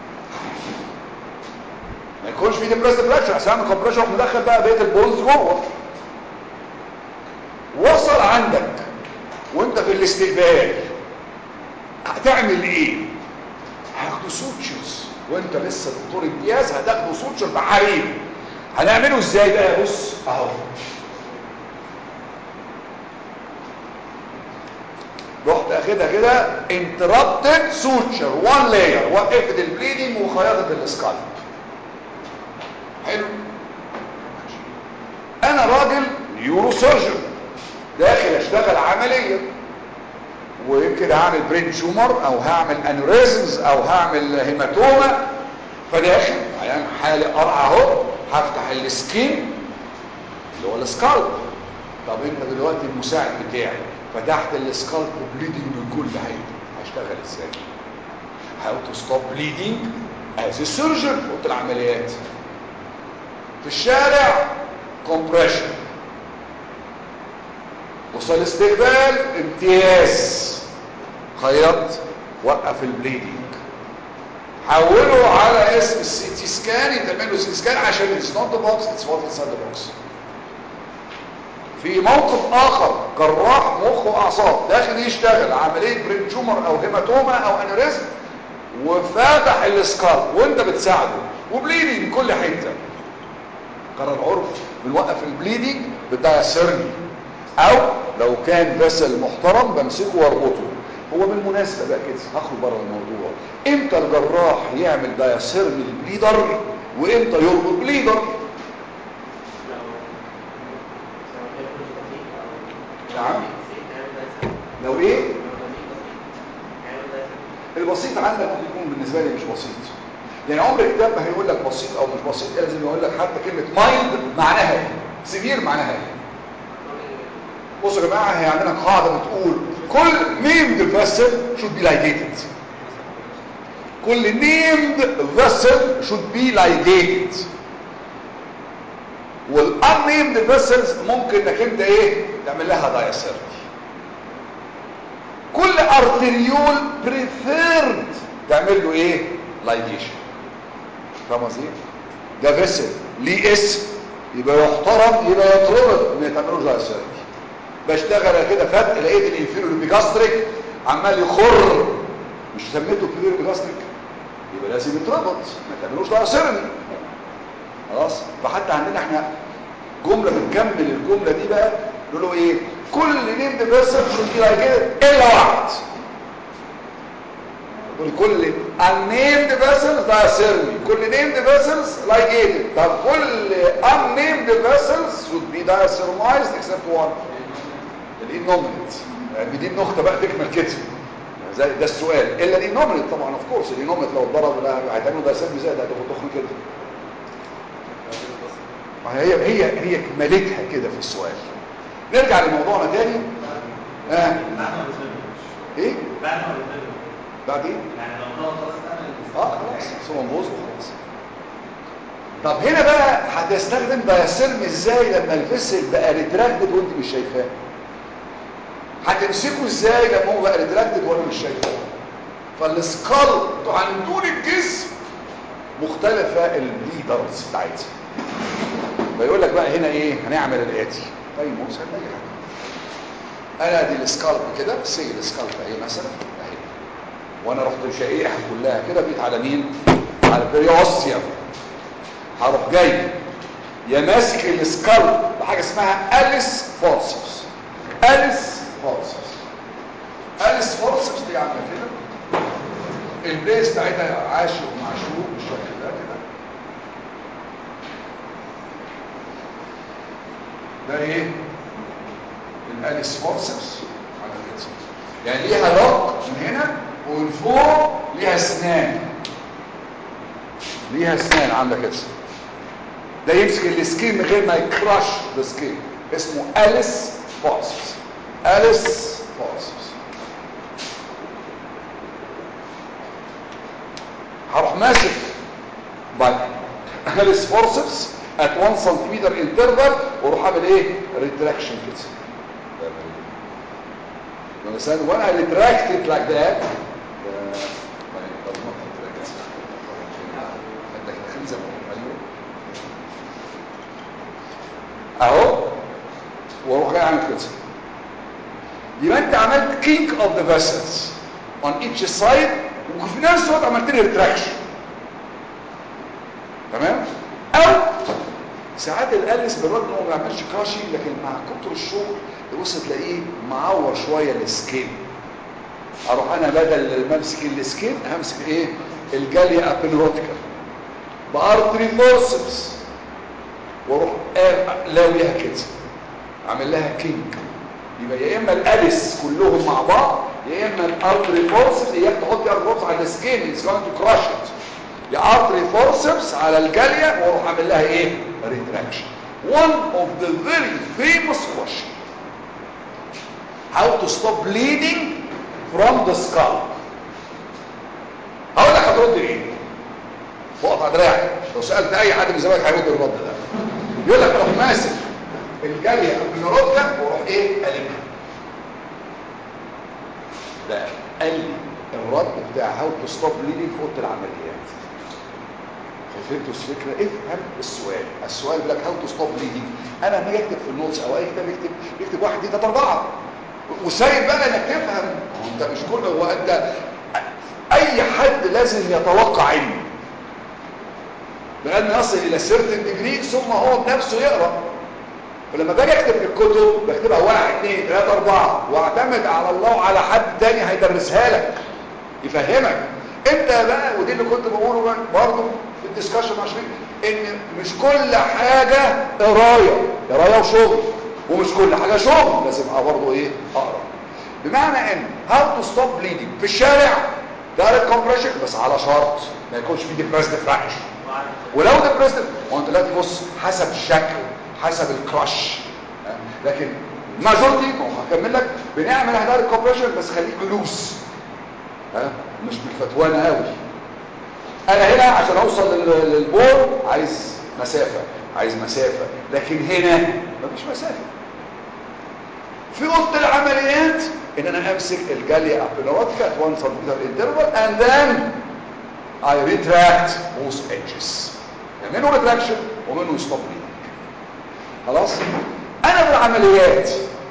ما يكونش في depressed fracture عشان اعمل compression مدخل بقى بقيه البونز جوه وصل عندك وانت في الاستقبال هتعمل ايه هاخدوا سوتشرز وانت لسه دكتور امتياز هتاخدوا سوتشر بحرير هنعمله ازاي بقى بص اهو رحت اخدها كده interrupted suture one layer وقفت البليدنج وخيطت السكالب حلو انا راجل نيورو سيرجن داخل اشتغل عمليه ويمكن هعمل برين تيومر او هعمل انوريزمز او هعمل هيماتوما فداخل عيان حالي قرعه اهو هفتح السكين اللي هو السكالب طب انت دلوقتي المساعد بتاعي فتحت السكالب بليدنج من كل حته هشتغل ازاي how to stop bleeding as a surgeon قلت العمليات في الشارع compression وصل الاستقبال امتياز خيط وقف البليدنج حوله على اسم السي تي سكان يتعمل له سي تي سكان عشان اتس نوت ذا بوكس اتس وات انسايد ذا بوكس في موقف اخر جراح مخ واعصاب داخل يشتغل عمليه برين تيومر او هيماتوما او انوريزم وفاتح السكار وانت بتساعده وبليدنج من كل حته قرر العرف بنوقف البليدنج بالدايسيرني او لو كان فيسل محترم بمسكه واربطه هو بالمناسبه بقى كده هخرج بره الموضوع امتى الجراح يعمل دايسيرني البليدر وامتى يربط بليدر نعم لو ايه البسيط عندك ممكن يكون بالنسبه لي مش بسيط يعني عمر الكتاب ما هيقول لك بسيط او مش بسيط لازم يقول لك حتى كلمه مايلد معناها ايه سيفير معناها ايه بصوا يا جماعه هي عندنا قاعده بتقول كل named vessel should be ligated كل named vessel should be ligated والunnamed vessels ممكن انك انت ايه تعمل لها دايسيرت كل ارتريول بريفيرد تعمل له ايه لايجيشن فاهم قصدي ده فيسل ليه اسم يبقى يحترم يبقى يتربط ما يتعملوش دايسيرت بشتغل كده فتق لقيت الانفيريور بيجاستريك عمال يخر مش سميته انفيريور بيجاستريك يبقى لازم يتربط ما تعملوش دايسيرت خلاص فحتى عندنا احنا جمله بتكمل الجمله دي بقى نقول له ايه كل نيمد بيرسون شود بي لايك الا واحد يقول كل unnamed vessels diacermi كل named vessels ligated طب كل unnamed vessels should be diacermized except one الانومينيت يعني دي النقطه بقى تكمل كده زي ده السؤال الا الانومينيت طبعا اوف كورس الانومينيت لو اتضرب لا هيتعملوا دايسيرمي زي ده هتاخد تخن كده هي هي هي كمالتها كده في السؤال نرجع لموضوعنا تاني ها ايه بعد ايه اه خلاص ثم نبوظ وخلاص طب هنا بقى هتستخدم دايسيرم ازاي لما الفيسل بقى ريتراكتد وانت مش شايفاه هتمسكه ازاي لما هو بقى ريتراكتد وانا مش شايفاه فالسكال عن طول الجسم مختلفه الليدرز بتاعتها بيقول لك بقى هنا ايه هنعمل الاتي طيب موسى اي حاجه انا دي السكالب كده سي السكالب اهي مثلا اهي وانا رحت شقيقها كلها كده بقيت على مين على البريوستيوم هروح جاي يا ماسك السكالب وحاجه اسمها اليس فورسبس اليس فورسبس اليس فورسبس دي عامله كده البيس بتاعتها عاشق ومعشوق بالشكل ده كده ده ايه الاليس فورسبس على كده يعني ليها لوك من هنا ومن فوق ليها اسنان ليها اسنان عامله كده ده يمسك السكين من غير ما يكراش السكين اسمه اليس فورسبس اليس فورسبس هروح ماسك باي اليس فورسبس at 1 سنتيمتر انترفال واروح اعمل ايه ريتراكشن كده You understand? When I retract it like that, uh, I does not retract. عندك خمسة أيوه. أهو واروح جاي أعمل كده. يبقى أنت عملت kink of the vessels on each side وفي نفس الوقت عملت لي retraction. تمام؟ أو ساعات الاليس بالرغم انه ما بيعملش كراشي لكن مع كتر الشغل تبص تلاقيه معور شويه السكين اروح انا بدل ما امسك السكين همسك ايه الجاليا ابنروتيكا بارتري فورسبس واروح لاويها كده اعمل لها كينج يبقى يا اما الاليس كلهم مع بعض يا اما الارتري فورسبس يا اما تحط ارتري على السكين اتس جوينج تو كراش ات يا ارتري فورسبس على الجاليا واروح اعمل لها ايه retraction. One of the very famous question. How to stop bleeding from the skull. هقول لك هترد ايه؟ وقطع دراعي لو سالت اي حد من زمايلك هيرد الرد ده. يقول لك اروح ماسك الجاليه قبل ما اردها واروح ايه؟ قلبها. ده قال الرد بتاع هاو تو ستوب بليدنج في اوضه العمليات. فهمتوا الفكره افهم السؤال السؤال بيقول لك هاو تو ستوب بليدنج انا لما اجي اكتب في النوتس او اي كتاب يكتب يكتب واحد اثنين ثلاثه اربعه وسايب بقى انك تفهم انت مش كل هو انت اي حد لازم يتوقع علم لان يصل الى سيرتن ديجري ثم هو بنفسه يقرا فلما باجي اكتب في الكتب بكتبها واحد اثنين ثلاثه اربعه واعتمد على الله وعلى حد تاني هيدرسها لك يفهمك انت بقى ودي اللي كنت بقوله برضه في الديسكشن مع شريك ان مش كل حاجة قرايه قرايه وشغل ومش كل حاجة شغل لازم برضه ايه اقرا بمعنى ان هاو تو ستوب بليدنج في الشارع دايركت كومبريشن بس على شرط ما يكونش في ديبريسد فراكشن ولو ديبريسد هو انت دلوقتي بص حسب الشكل حسب الكراش لكن ماجورتي هكمل لك بنعمل دايركت كومبريشن بس خليك لوس ها مش بالفتوانة قوي انا هنا عشان اوصل للبور عايز مسافة عايز مسافة لكن هنا مفيش مسافة في اوضه العمليات ان انا امسك الجاليا ابنوتيكا 1 سنتيمتر انترفال and then I retract both edges يعني منه retraction ومنه stop bleeding خلاص انا في العمليات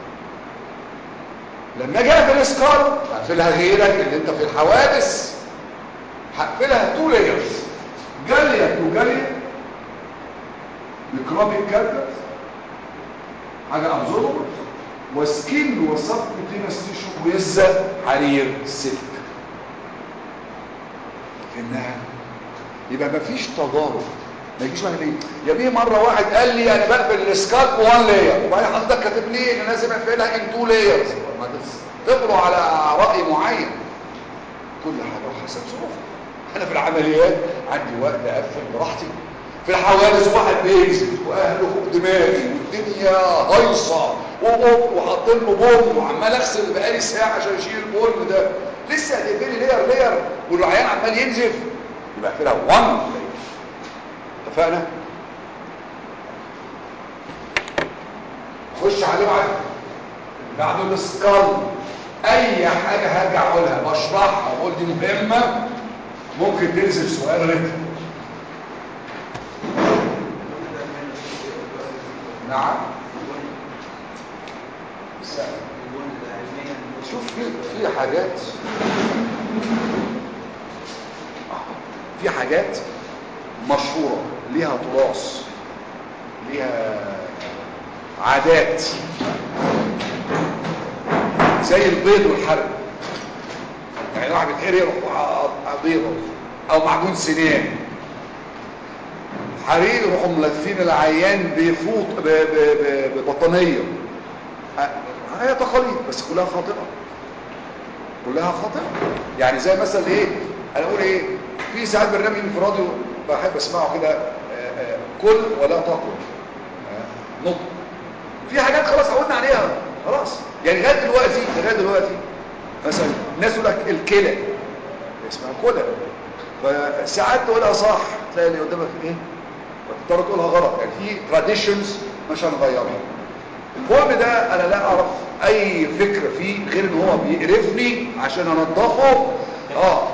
لما اجي اقفل السكار هقفلها غيرك اللي انت في الحوادث هقفلها تو لايرز جاليه تو جاليه ميكروبيك كاركتر حاجه ابزوربر وسكين وسبكوتينس تيشو ويزة حرير سلك فهمناها يبقى مفيش تضارب ما يجيش واحد ليه يا بيه مره واحد قال لي انا بقفل السكالب 1 لاير وبعدين حضرتك كاتب لي ان لازم اقفلها ان 2 لايرز ما تفروا على راي معين كل حاجه وحسب ظروفها انا في العمليات عندي وقت اقفل براحتي في الحوادث واحد بينزل واهله فوق دماغي والدنيا هايصه وحاطين له بول وعمال اغسل بقالي ساعه عشان اشيل البول ده لسه هتقفلي لير لير والعيان عمال ينزف يبقى اقفلها 1 لاير اتفقنا خش عليه بعد بعد السكال اي حاجه هرجع اقولها بشرحها بقول دي مهمه ممكن تنزل سؤال رتم نعم شوف في في حاجات في حاجات مشهورة ليها تراث ليها عادات زي البيض والحرق يعني واحد بيتحرق يروح بيضه او معجون سنان حريق يروحوا ملفين العيان بفوط ب- ب- ب- ببطانيه هي تقاليد بس كلها خاطئه كلها خاطئه يعني زي مثلا ايه انا اقول ايه في ساعات برنامج في الراديو بحب اسمعه كده آه، آه، كل ولا تاكل آه، نطق في حاجات خلاص قلنا عليها خلاص يعني لغايه دلوقتي لغايه دلوقتي مثلا الناس تقول لك الكلى اسمها كلى فساعات تقولها صح تلاقي اللي قدامك ايه وتضطر تقولها غلط يعني في تراديشنز مش هنغيرها المهم ده انا لا اعرف اي فكره فيه غير ان هو بيقرفني عشان انضفه اه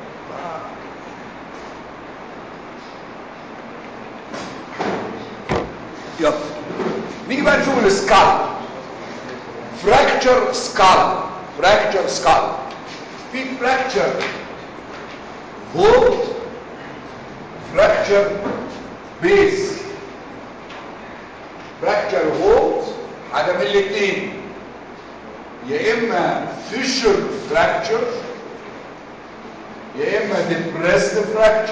يلا نيجي بقى نشوف السكال فراكتشر سكال فراكتشر سكال في فراكتشر فولت فراكتشر بيز فراكتشر فولت حاجه من الاثنين يا اما فيشر فراكتشر يا اما ديبريسد فراكتشر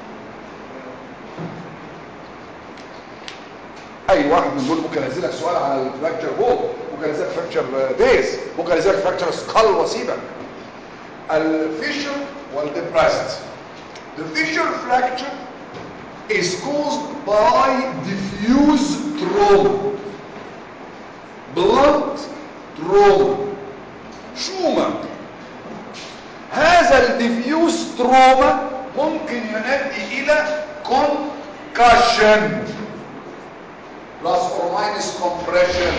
اي واحد من دول ممكن انزلك سؤال على الفراكتشر فولت ممكن انزلك فراكتشر بيز ممكن انزلك فراكتشر سكال واسيبك الفيشر والديبريسد The fissure fracture is caused by diffuse trauma blood trauma شومة هذا الديفيوز تروما ممكن يؤدي الى concussion plus or minus compression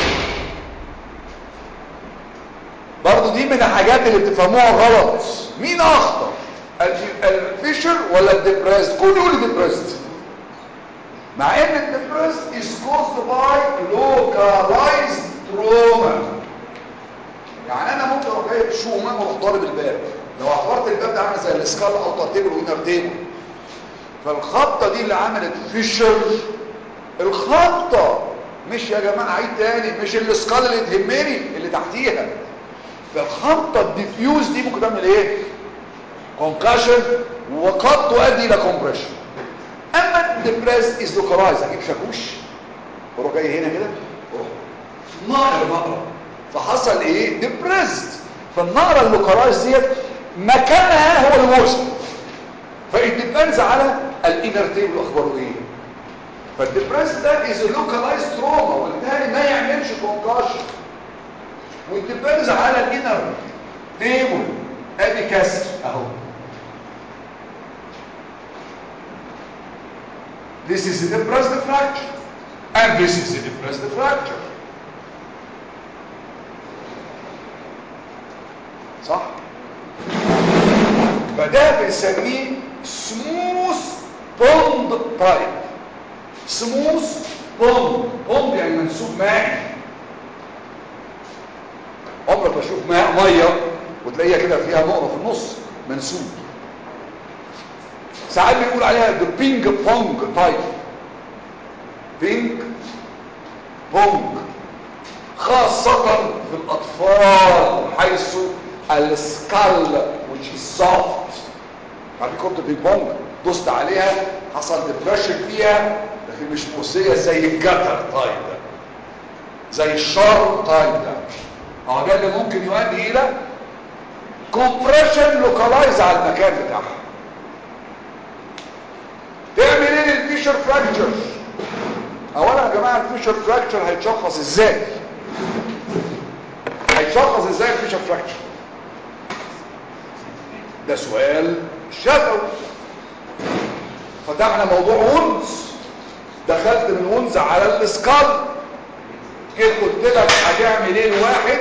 برضو دي من الحاجات اللي بتفهموها غلط مين اخطر الف- الفيشر ولا الديبريست كله يقول ديبريست مع ان الديبريست is caused by localized trauma يعني انا ممكن اروح جايب شومه واروح ضارب الباب لو اعتبرت الباب ده عامل زي الاسكال او تيبل وينر تيبل فالخبطه دي اللي عملت فيشر الخبطه مش يا جماعه عيد تاني مش الاسكال اللي تهمني اللي تحتيها فالخبطه الديفيوز دي ممكن تعمل ايه كونكشن وقد تؤدي الى كومبريشن اما الديبريس از لوكالايز اجيب شاكوش واروح جاي هنا كده واروح نقر نقره فحصل ايه ديبريسد فالنقره اللوكالايز ديت مكانها هو الوسط فالديبنز على الانر تيبل اخباره ايه فالديبريس ده از لوكالايز تروما وبالتالي ما يعملش كونكشن والديبنز على الانر تيبل ادي كسر اهو This is a depressed fracture and this is a depressed fracture صح فده بنسميه سموث بوند تايب سموث بوند بوند يعني منسوب مائي عمرك ما تشوف ماء ميه وتلاقيها كده فيها نقره في النص منسوب ساعات بيقول عليها ذا بينج بونج تايب بينج بونج خاصة في الأطفال حيث السكال which is soft عارفين كرة البينج بونج دوست عليها حصل ديبريشن فيها لكن مش مؤذية زي الجتر تايب ده زي الشر تايب ده اهو ده اللي ممكن يؤدي الى كومبريشن لوكالايز على المكان بتاعها تعمل ايه للفيشر فراكتشر اولا يا جماعه الفيشر فراكتشر هيتشخص ازاي هيتشخص ازاي الفيشر فراكتشر ده سؤال شفوي فتحنا موضوع ونز دخلت من ونز على الاسكال جيت قلت لك هتعمل ايه لواحد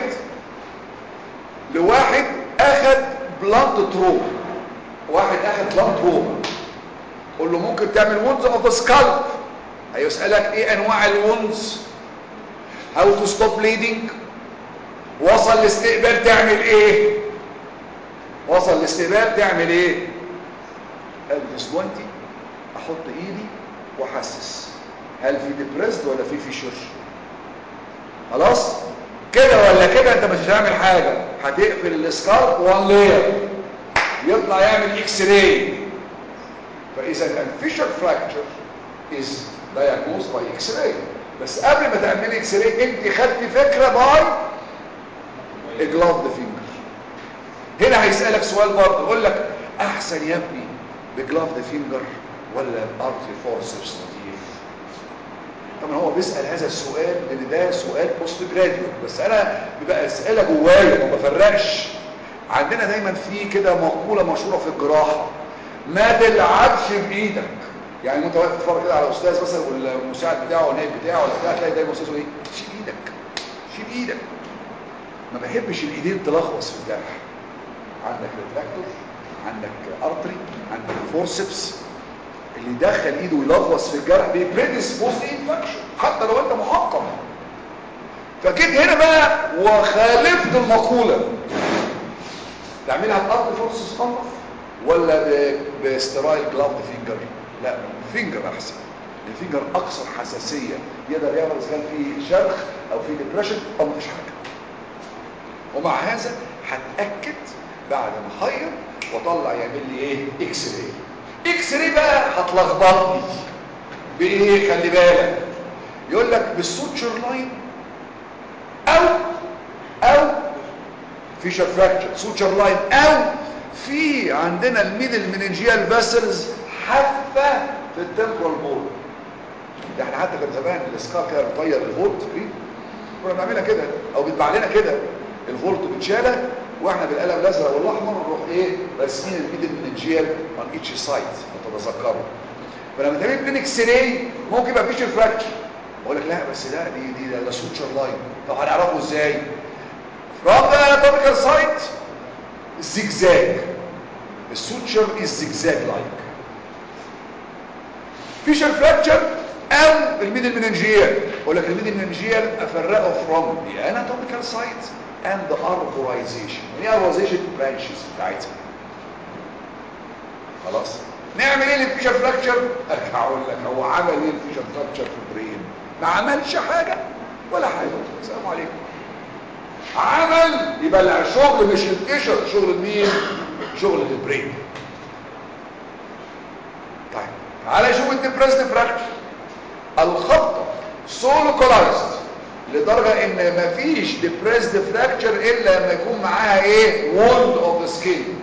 لواحد اخد بلانت تروما واحد اخد بلانت تروما قول له ممكن تعمل وونز اوف ذا سكالب هيسالك ايه انواع الوونز هاو تو ستوب بليدنج وصل الاستقبال تعمل ايه وصل الاستقبال تعمل ايه البس جوانتي احط ايدي واحسس هل في ديبريسد ولا في فيشر خلاص كده ولا كده انت مش هتعمل حاجه هتقفل السكالب وان لاير يطلع يعمل اكس راي فاذا الفيشر فراكتشر از diagnosed باي اكس راي بس قبل ما تعملي اكس راي انت خدتي فكره باي جلافد فينجر هنا هيسالك سؤال برضه يقول لك احسن يا ابني بجلافد فينجر ولا ارتري فورسبس نظيف طبعا هو بيسال هذا السؤال لان ده سؤال بوست جراديوت بس انا بيبقى اسئله جوايا ما بفرقش عندنا دايما في كده مقوله مشهوره في الجراحه ما تلعبش بايدك يعني انت واقف تتفرج كده على استاذ مثلا والمساعد بتاعه والنائب بتاعه ولا بتاع تلاقي دايما استاذ ايه شيل ايدك شيل ايدك ما بحبش الايدين تلخبص في الجرح عندك ريتراكتور عندك ارتري عندك فورسبس اللي يدخل ايده ويلغوص في الجرح بيبريدسبوز انفكشن حتى لو انت محقق فجيت هنا بقى وخالفت المقولة تعملها بارتري فورسبس انضف ولا باسترايل جلافد فينجر لا فينجر احسن الفينجر اكثر حساسية يقدر يعرف اذا كان في شرخ او في ديبريشن او مفيش حاجة ومع هذا هتاكد بعد ما اخير واطلع يعمل لي ايه اكس راي اكس راي بقى هتلخبطني بايه خلي بالك يقول لك بالسوتشر لاين او او فيشر فراكتشر سوتشر لاين او في عندنا الميدل مننجيال فاسلز حافه في التمبرال بول يعني حتى كان زمان الاسكار كده بيطير الفولت كنا بنعملها كده او بيطبع لنا كده الفولت بتشاله واحنا بالقلم الازرق والاحمر نروح ايه راسمين الميدل مننجيال اون ايتش سايد تتذكروا فلما تعمل بين اكس راي ممكن يبقى فيش فراكتشر اقول لك لا بس ده دي دي ده, ده سوتشر لاين طب هنعرفه ازاي from the anatomical site zigzag السوتشر is zigzag like فيشر فراكتشر او الميدل مننجيال اقول لك الميدل مننجيال افرقه from the anatomical site and the arborization يعني arborization branches بتاعتها خلاص نعمل ايه للفيشر فراكتشر ارجع اقول لك هو عمل ايه الفيشر فراكتشر في البرين ما عملش حاجه ولا حاجه السلام عليكم عمل يبقى الشغل مش الفيشر شغل مين شغل البرين طيب تعالى شوف الديبريسد فراكتشر الخطه سولوكولايزد لدرجه ان مفيش ديبريسد فراكتشر الا لما يكون معاها ايه وولد اوف ذا سكين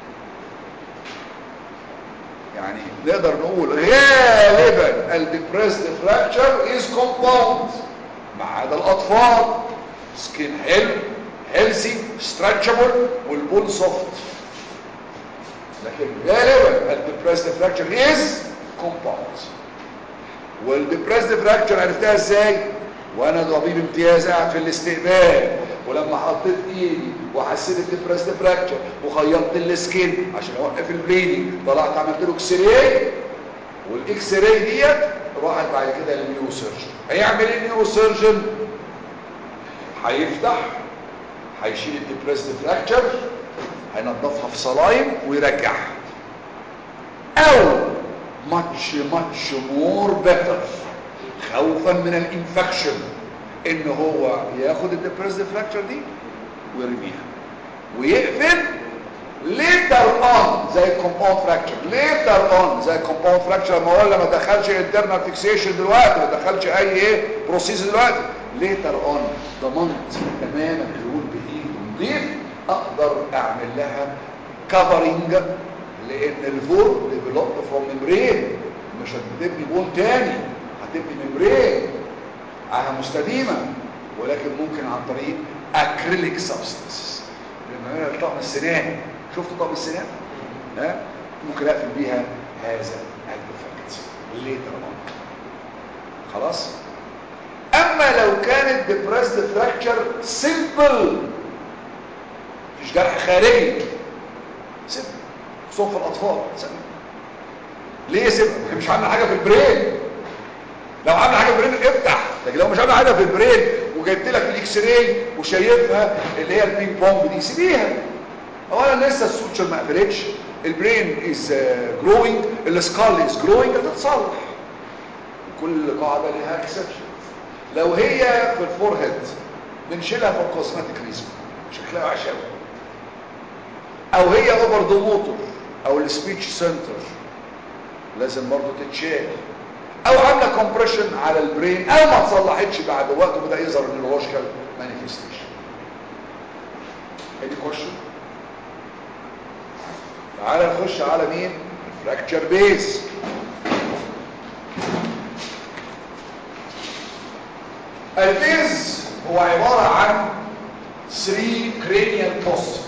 يعني نقدر نقول غالبا الديبريسد فراكتشر از كومباوند ما عدا الاطفال سكين حلو هيلثي ستريتشبل والبول سوفت لكن غالبا الديبريسد فراكتشر از كومباوند والديبريسد فراكتشر عرفتها ازاي وانا طبيب امتياز قاعد في الاستقبال ولما حطيت ايدي وحسيت الديبريسد فراكتشر وخيطت السكين عشان اوقف البليدنج طلعت عملت له اكس راي والاكس راي ديت راحت بعد كده للنيورو سيرجن هيعمل ايه النيورو سيرجن هيفتح هيشيل الديبريسد فراكتشر هينضفها في صلايم ويرجعها او ماتش ماتش مور بيتر خوفا من الانفكشن ان هو ياخد الديبريسد فراكتشر دي ويرميها ويقفل ليتر اون زي الكومباوند فراكتشر ليتر اون زي الكومباوند فراكتشر ما ولا ما دخلش انترنال فيكسيشن دلوقتي ما دخلش اي ايه بروسيس دلوقتي ليتر اون ضمنت تماما الرول بايد نضيف اقدر اعمل لها كفرنج لان الفور ديفلوب فروم ميمبرين مش هتبني بون تاني هتبني ميمبرين عاها مستديمه ولكن ممكن عن طريق اكريليك سبستنس لما انا طقم السنان شفتوا طقم السنان ها ممكن اقفل بيها هذا الديفكت ليتر اون خلاص اما لو كانت ديبريسد فراكتشر سيمبل مش جرح خارجي سيمبل خصوصا في الاطفال سيمبل ليه سيمبل مش عامله حاجه في البرين لو عامله حاجه في البرين افتح لكن لو مش عامله حاجه في البرين وجبت لك الاكس راي وشايفها اللي هي البينج بونج دي سيبيها اولا لسه السوتشر ما قفلتش البرين از جروينج السكال از جروينج هتتصلح وكل قاعده لها اكسبشن لو هي في الفور هيد بنشيلها في الكوزماتيك ريزم شكلها وحش قوي او هي اوفر ذا موتور او السبيتش سنتر لازم برضه تتشال او عامله كومبريشن على البرين او ما تصلحتش بعد وقت وبدا يظهر النيورولوجيكال مانيفستيشن ادي كويشن تعالى نخش على مين الفراكتشر بيز البيز هو عبارة عن 3 cranial fossa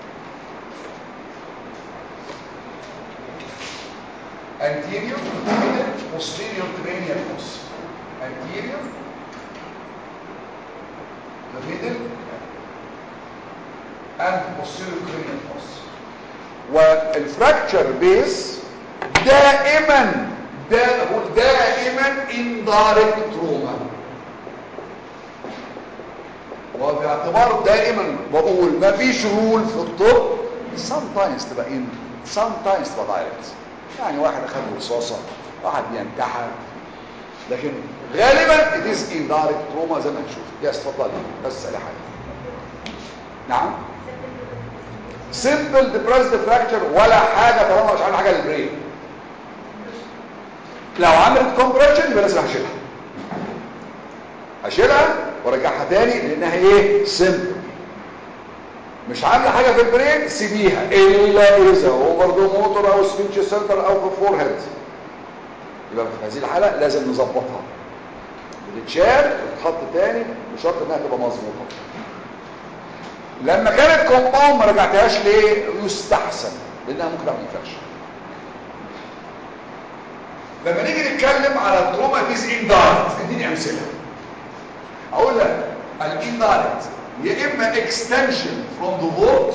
anterior middle posterior cranial fossa anterior the middle and posterior cranial fossa والفراكتشر بيز دائما دا أقول دائما indirect trauma وباعتبار دائما بقول ما فيش رول في الطب sometimes تبقى in sometimes تبقى direct يعني واحد اخذ رصاصه واحد بينتحر لكن غالبا it is indirect trauma زي ما نشوف يا اتفضل بس اسالي حاجه نعم simple depressed fracture ولا حاجه طالما مش عامل حاجه للبرين لو عملت compression يبقى لازم هشيلها هشيلها وارجعها تاني لانها ايه سمبل مش عامله حاجه في البرين سيبيها الا اذا اوفر ذا موتور او سبيتش سنتر او في فور هيد يبقى في هذه الحاله لازم نظبطها بتتشال وتتحط تاني بشرط انها تبقى مظبوطه لما كانت كومباوند ما رجعتهاش ليه يستحسن لانها ممكن تعمل انفكشن لما نيجي نتكلم على التروما ديز اندايركت اديني امثله اقول لك الاندايركت يا اما اكستنشن فروم ذا فولت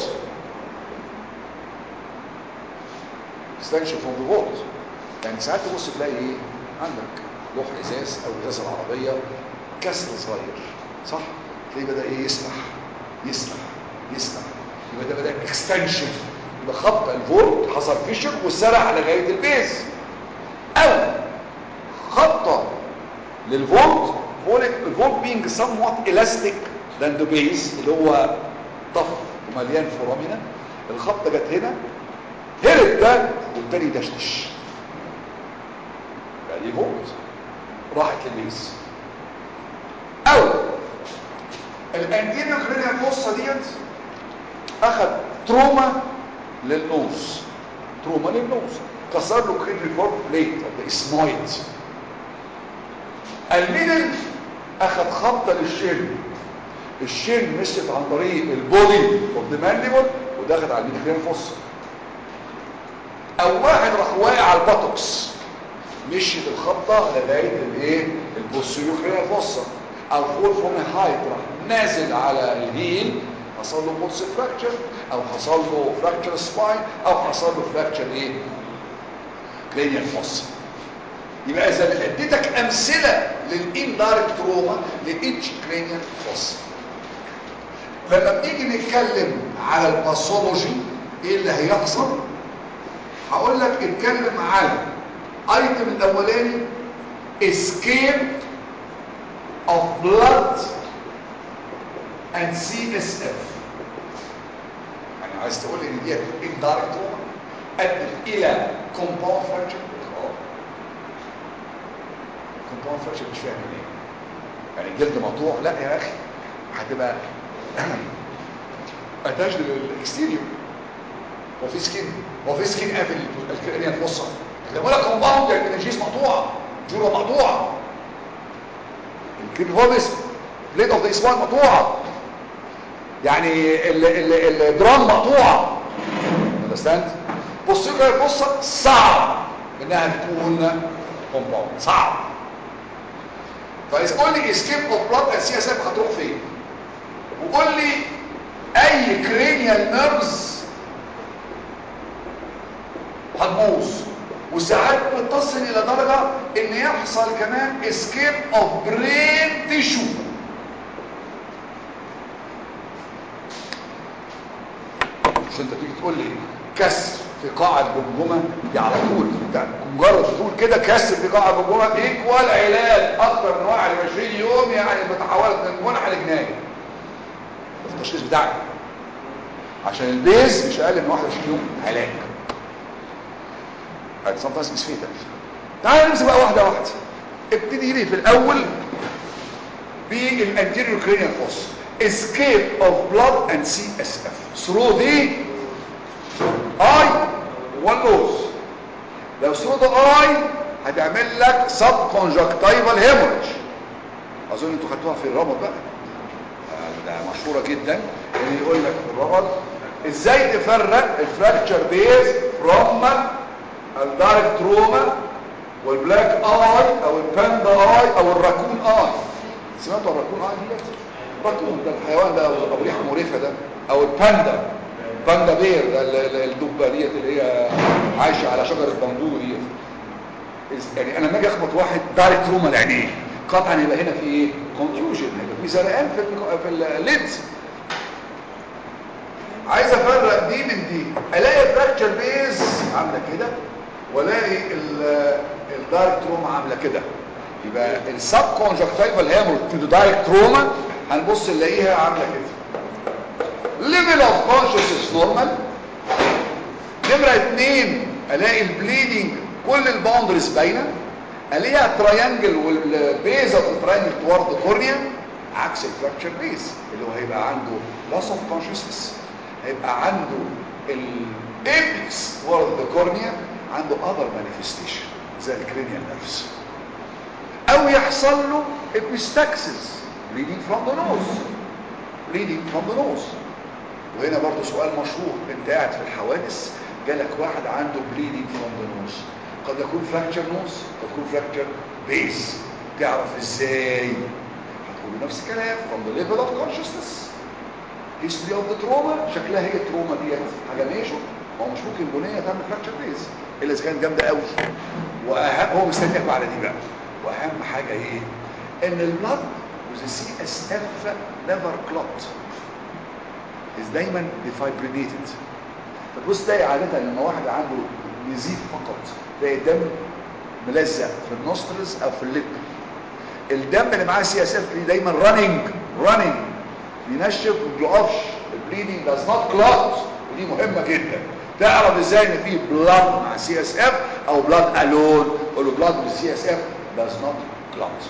اكستنشن فروم ذا فولت يعني ساعات تبص تلاقي ايه عندك لوح ازاز او ازاز العربيه كسر صغير صح تلاقيه بدا ايه يسمح يسمح يسمح يبقى ده بدا اكستنشن يبقى خط الفولت حصل فيشر وسرح لغايه البيز او خطه للفولت الفولت being somewhat elastic than the base اللي هو طف ومليان فورامينا الخبطه جت هنا هرب ده والتاني دشدش بقى دي فولت راحت للبيز او الانتيريو كرينيال فوسا ديت اخذ تروما للنوز تروما للنوز كسر له كرينيال فورم بليت ده اسمويد الميدل اخذ خبطه للشين الشين مشيت عن طريق البودي اوف ذا مانديبل ودخلت على الميدل فوسا او واحد راح واقع على الباتوكس مشيت الخبطه لغايه الايه البوستيريو كرينيال فوسا او فول فروم هايت راح نازل على الهيل حصل له بولس فراكتشر او حصل له فراكتشر سباين او حصل له فراكتشر ايه كرينيال فوسا يبقى اذا اديتك امثله للاندايركت تروما لاتش كرينيال فوسا لما بنيجي نتكلم على الباثولوجي ايه اللي هيحصل هقول لك اتكلم على ايتم الاولاني escape of blood and CSF يعني عايز تقول لي ان دي indirect trauma ادت الى compound fracture compound fracture مش فاهم ايه يعني الجلد مقطوع لا يا اخي هتبقى اتاش للاكستيريور هو في سكين هو في سكين قافل الكرينيال فوسا ده بقول لك كومباوند يعني الجيس مقطوعه جوره مقطوعه الكرينيال بليد اوف ذا اسوان مقطوعه يعني الدرام مقطوعه اندرستاند بص كده الفصه صعب انها تكون كومباوند صعب فاذا قول لي اسكيب اوف بلاد سي اس اف هتروح فين وقول لي اي كرينيال نيرفز هتبوظ وساعات بتصل الى درجه ان يحصل كمان اسكيب اوف برين تيشو مش انت تيجي تقول لي كسر في قاع الجمجمه دي على طول ده مجرد تقول كده كسر في قاع الجمجمه ايكوال علاج اكتر من 21 يوم يعني بتحولت من منحى لجنايه في التشخيص بتاعك عشان البيز مش اقل من 21 يوم علاج هذا sometimes is fatal تعال نمسك بقى واحده واحده ابتدي لي في الاول بالانتيريور cranial fossa escape of blood and CSF through the eye والنوز لو through the eye هتعمل لك subconjunctival hemorrhage اظن انتوا خدتوها في الرمض بقى آه، ده مشهوره جدا اللي يقول لك في الرمض ازاي تفرق الفراكتشر بيز فروم الدايركت تروما والبلاك اي او الباندا اي او الراكون اي سمعتوا الراكون اي دي الراكون ده الحيوان ده ابو ريحه مقرفه ده او الباندا باندا بير ده ال- ال- الدبه ديت اللي هي عايشه على شجره بامبو ديت إز- يعني انا لما اجي اخبط واحد دايركت تروما لعينيه قطعا يبقى هنا في ايه كونفيوجن هيبقى في زرقان في ال في الليدز عايز افرق دي من دي الاقي فراكتشر بيز عامله كده والاقي الدايركت تروما عامله كده يبقى السب كونجكتيفال هامر تو ذا دايركت تروما هنبص نلاقيها عامله كده ليفل اوف كونشسنس نورمال نمره اتنين الاقي البليدنج كل الباوندرز باينه الاقيها تراينجل والبيز اوف التراينجل توارد كورنيا عكس الفراكتشر بيز اللي هو هيبقى عنده loss of consciousness هيبقى عنده الابكس توارد ذا كورنيا عنده other manifestation زي الكرينيال نيرفز او يحصل له epistaxis bleeding from the nose bleeding from the nose وهنا برضو سؤال مشهور انت قاعد في الحوادث جالك واحد عنده bleeding from the nose قد يكون fracture nose قد يكون fracture base تعرف ازاي هتقول نفس الكلام from the level of consciousness history of the trauma شكلها هي التروما ديت حاجه نيشن هو مش ممكن بنيه تعمل fracture base الا اذا كانت جامده قوي واهم هو مستنيك على دي بقى واهم حاجه ايه ان البلد with the CSF never clot is دايما defibrillated فتبص تلاقي عادة لما واحد عنده نزيف فقط تلاقي الدم ملزق في النوسترز او في اللب الدم اللي معاه سي اس اف دايما راننج راننج بينشف ما بيقفش البليدنج does not clot ودي مهمة جدا تعرف ازاي ان في بلاد مع سي اس اف او بلاد الون قول له بلاد بالسي اس اف does not clot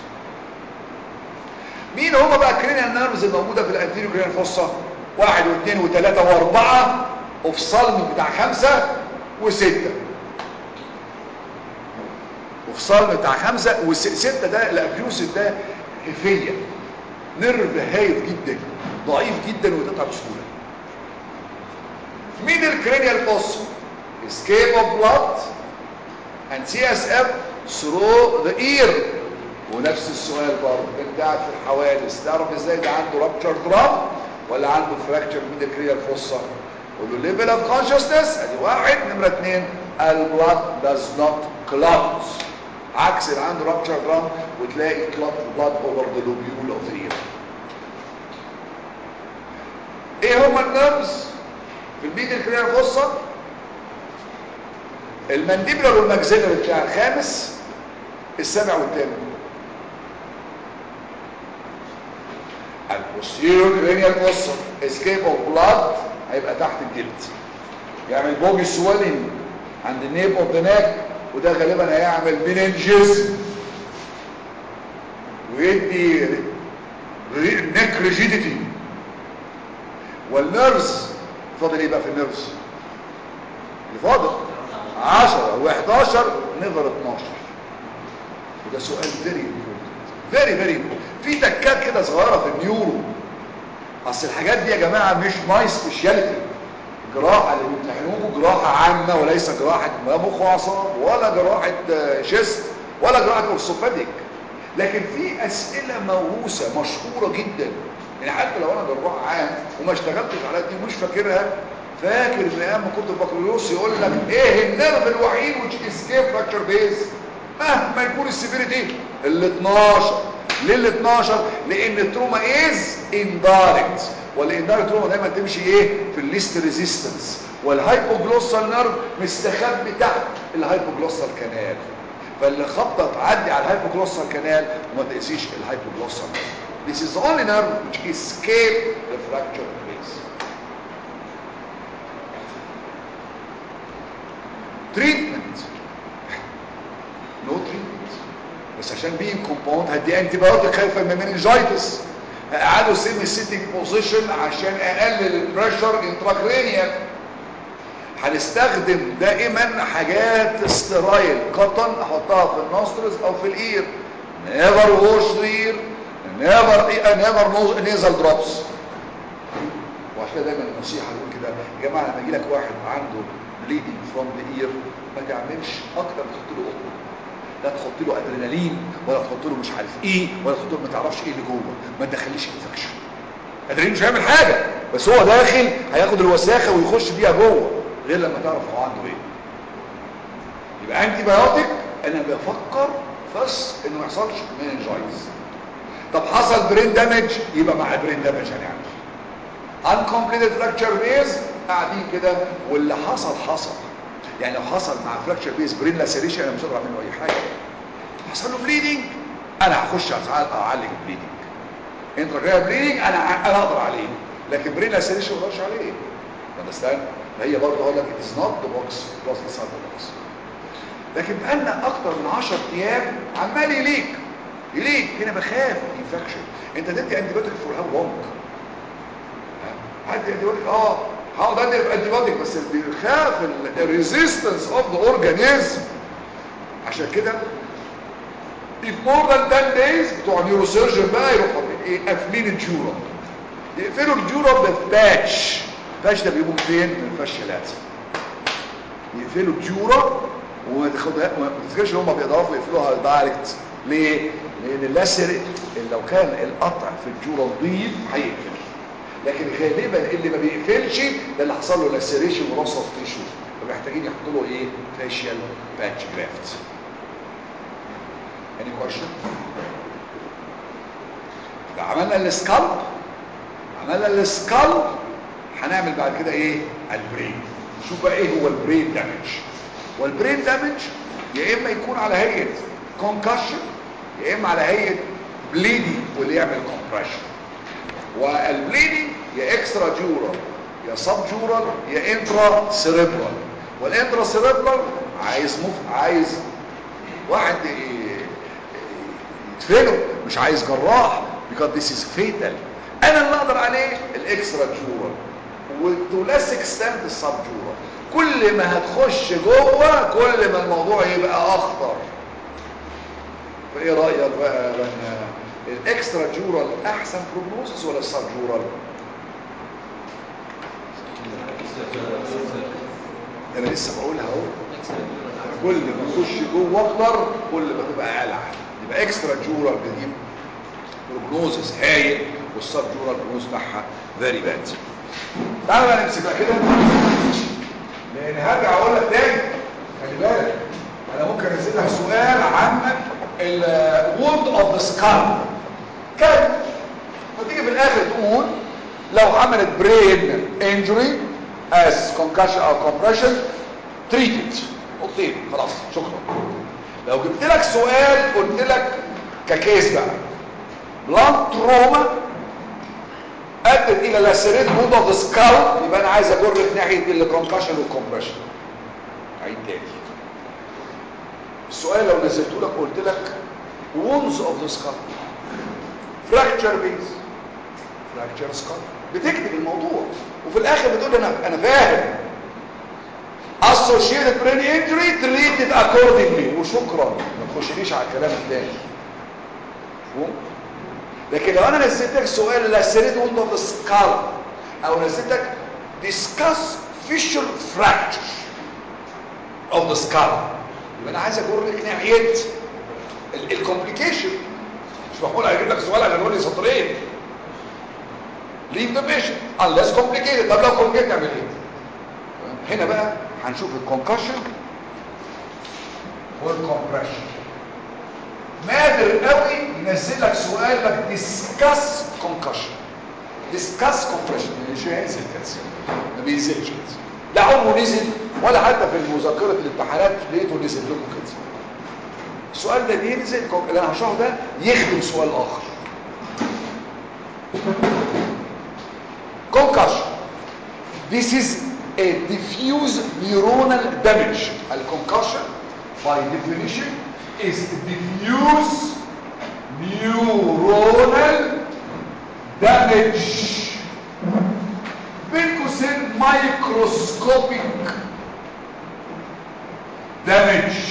مين هما بقى الكرينيال نيرفز الموجوده في الانتيريو كرينيال فوسا واحد واثنين وثلاثة واربعة وفي صلم بتاع خمسة وستة وفي صلم بتاع خمسة وستة ده الابيوسف ده هفية نرف هايف جدا ضعيف جدا وتقطع بسهولة مين الكرينيال فوسا escape of blood and CSF through the ear ونفس السؤال برضه انت قاعد في الحوادث تعرف ازاي ده عنده رابتشر درام ولا عنده فراكتشر من الكريال فوسا قول له ليفل اوف كونشسنس ادي واحد نمره اثنين البلاد داز نوت كلوت عكس اللي عنده رابتشر درام وتلاقي كلوت بلاد اوفر ذا لوبيول اوف ذا اير ايه هما النيرفز في الميدل كريال فوسا المانديبلر والماكسيلر بتاع الخامس السابع والثامن البوستيريور كرينيال فوسا اسكيب اوف بلاد هيبقى تحت الجلد يعمل بوجي سويلنج عند النيب اوف ذا نيك وده غالبا هيعمل بيننجز ويدي نيك ريجيديتي والنيرفز فاضل ايه بقى في النيرفز اللي فاضل 10 و11 نيفر 12 وده سؤال فيري امبورتنت فيري فيري في تكات كده صغيره في النيورو اصل الحاجات دي يا جماعه مش ماي سبيشاليتي جراحه اللي بيمتحنوكوا جراحه عامه وليس جراحه مخ واعصاب ولا جراحه شيست ولا جراحه اورثوبيديك لكن في اسئله موروثه مشهوره جدا يعني حتى لو انا جراح عام وما اشتغلتش على دي ومش فاكرها فاكر ان ايام ما كنت بكالوريوس يقول لك ايه النرف الوحيد which escape fracture base مهما يكون السيفيريتي ال 12 ليه ال 12 لان التروما از اندايركت والاندايركت تروما دايما تمشي ايه في الليست ريزيستنس والهايبوجلوسال نيرف مستخبي تحت الهايبوجلوسال كانال فاللي خبطه تعدي على الهايبوجلوسال كانال وما تقسيش الهايبوجلوسال نيرف This is the only nerve which escape the fracture place. Treatment. No treatment. بس عشان بين كومباوند هدي انتي بايوتيك خايفه من المننجايتس اقعدوا سيمي سيتنج بوزيشن عشان اقلل البريشر انتراكرينيال هنستخدم دائما حاجات سترايل كوتن احطها في النوسترز او في الاير never wash the ear never never nasal drops وعشان كده دايما النصيحه نقول كده يا جماعه لما يجي لك واحد عنده bleeding from the ear ما تعملش اكتر تحط له قطن لا تحط له ادرينالين ولا تحط له مش عارف ايه ولا تحط له ما تعرفش ايه اللي جوه ما تدخليش انفكشن ادرينالين مش هيعمل حاجه بس هو داخل هياخد الوساخه ويخش بيها جوه غير لما تعرف هو عنده ايه يبقى انتي بايوتيك انا بفكر بس انه ما يحصلش مننجايتس طب حصل برين دامج يبقى مع برين دامج هنعمل uncompleted fracture base قاعدين كده واللي حصل حصل يعني لو حصل مع فراكشر بيس برين لاسيريشن انا مش هقدر اعمل له اي حاجه حصل له بليدنج انا هخش اعالج بليدنج انتراكريال بليدنج انا انا اقدر عليه لكن برين لاسيريشن ما اقدرش عليه اندرستاند فهي برضه اقول لك ات از نوت ذا بوكس بلس ذا سايد بوكس لكن بقالنا اكتر من 10 ايام عمال يليك يليك هنا بخاف من انفكشن انت تدي انتي بايوتيك فور هاو لونج هدي انتي بايوتيك اه هقعد ادي انتي بايوتيك بس بيخاف الريزيستنس اوف ذا اورجانيزم عشان كده if more than 10 days بتوع نيوروسيرجن بقى يروحوا ايه قافلين الجورا يقفلوا الجورا بباتش الباتش ده بيقوم فين من الفشلات يقفلوا الجورا وما تاخدها ما تفتكرش ان هم بيقدروا يقفلوها دايركت ليه لان اللاسر لو كان القطع في الجورا نظيف هيقفل لكن غالبا اللي ما بيقفلش ده اللي حصل له لاسيريشن ولوس اوف تيشو فمحتاجين يحطوا له ايه فاشيال باتش جرافت any question عملنا السكالب عملنا السكالب هنعمل بعد كده ايه البرين شوف بقى ايه هو البرين دامج والبرين دامج يا اما يكون على هيئه كونكشن يا اما على هيئه بليدنج واللي يعمل كومبريشن والبليدنج يا اكسترا جورال يا سب جورال يا انترا سيريبرال والانترا سيريبرال عايز مف... عايز واحد يدفنه مش عايز جراح because this is fatal انا اللي اقدر عليه الاكسترا جورال وتو لاس اكستنت السب جورال كل ما هتخش جوه كل ما الموضوع يبقى اخطر فايه رايك بقى لما الاكسترا جورال احسن بروجنوسس ولا السب جورال انا لسه بقولها اهو كل ما تخش جوه اكتر كل ما تبقى الع يبقى اكسترا جورال بتجيب بروجنوزس هايل والسب جورال بروجنوز بتاعها فيري باد تعالوا بقى نمسك بقى كده لان هرجع اقول لك تاني خلي بالك انا ممكن انزل لك سؤال عن الوورد اوف ذا سكال كان فتيجي في الاخر تقول لو عملت برين انجري از كونكشن او كومبريشن تريتد نقطتين خلاص شكرا لو جبت لك سؤال قلت لك ككيس بقى بلانت تروما ادت الى لاسيريت مود اوف ذا سكال يبقى انا عايز اجر في ناحيه الكونكشن والكومبريشن عيد تاني السؤال لو نزلته لك قلت لك وونز اوف ذا سكال فراكتشر بيز فراكتشر سكال بتكتب الموضوع وفي الاخر بتقول انا انا فاهم associated brain injury treated accordingly وشكرا ما تخشليش على الكلام الثاني مفهوم لكن لو انا نزلتك سؤال لاسيريت وند اوف ذا سكال او نزلتك discuss facial fracture of the skull يبقى انا عايز اجر لك ناحيه الكومبليكيشن مش معقول اجيب لك سؤال عشان يقول لي سطرين leave the patient unless complicated طب لو complicated تعمل ايه هنا بقى هنشوف الكونكشن والكومبريشن نادر قوي ينزل لك سؤال لك ديسكاس كونكشن ديسكاس كومبريشن مش هينزل كده ما بينزلش كده لا عمره نزل ولا حتى في مذاكره الامتحانات لقيته نزل لكم كده السؤال ده بينزل اللي انا هشرحه ده يخدم سؤال اخر concussion this is a diffuse neuronal damage الconcussion by definition is diffuse neuronal damage بين قوسين microscopic damage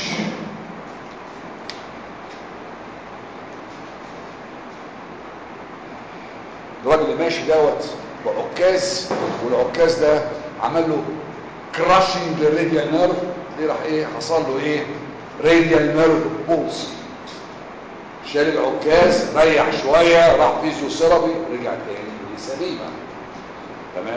الراجل اللي ماشي دوت بعكاز والعكاز ده عمل له كراشنج للراديال نيرف دي راح ايه حصل له ايه راديال نيرف بولس شال العكاز ريح شويه راح فيزيوثيرابي رجع تاني دي سليمه تمام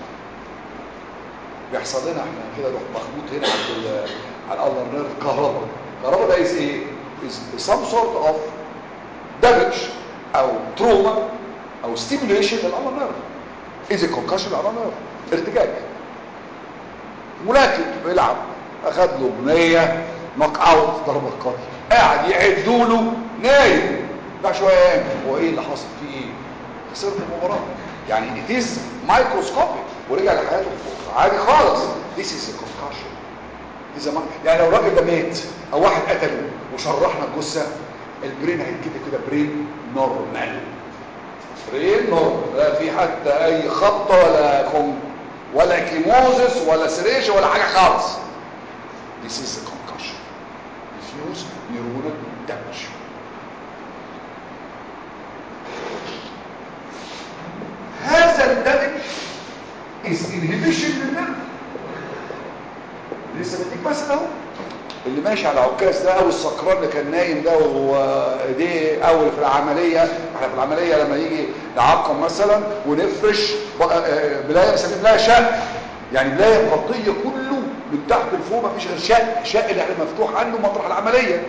بيحصل لنا احنا كده نروح مخبوط هنا على على الالر نيرف كهرباء الكهرباء ده از ايه is some sort of damage او تروما او ستيميوليشن للالر نيرف اذا كونكشن للالر نيرف ارتجاج ملاكم بيلعب اخذ له بنيه نوك اوت ضربه قاضيه قاعد يعدوا له نايم بقى شويه قام هو ايه اللي حصل فيه ايه خسرت المباراه يعني it is microscopic ورجع لحياته عادي خالص this is a concussion this is a يعني لو الراجل ده مات او واحد قتله وشرحنا الجثه البرين هيتكتب كده برين نورمال برين نورمال لا في حتى اي خبطه ولا كم ولا كيموزس ولا سريشه ولا حاجه خالص this is a concussion diffuse neuronal damage هذا الدمج is inhibition للنرف لسه بديك مثلا اهو اللي ماشي على عكاز ده او السكران اللي كان نايم ده وايديه اول في العمليه احنا في العمليه لما يجي نعقم مثلا ونفرش بلايه بنسميه بلايه شق يعني بلايه مغطيه كله من تحت لفوق ما فيش غير شق شق اللي احنا مفتوح عنه مطرح العمليه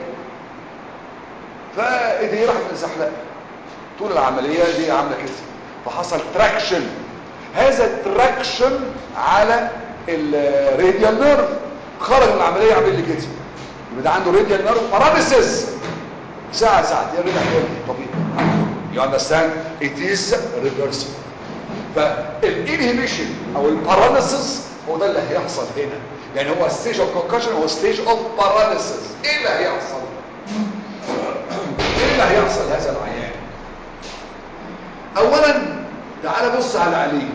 فايديه راحت مزحلقه طول العمليه دي عامله كده فحصل تراكشن هذا التراكشن على الراديال نيرف خرج من العمليه عامل لي كده يبقى ده عنده راديال نيرف باراليسيس ساعه ساعتين رجع تاني طبيعي يو اندرستاند ات از ريفرسبل فالانهيبيشن او الباراليسيس هو ده اللي هيحصل هنا يعني هو ستيج اوف كونكشن هو ستيج اوف باراليسيس ايه اللي هيحصل ايه اللي هيحصل هذا العيان اولا تعال بص على عليه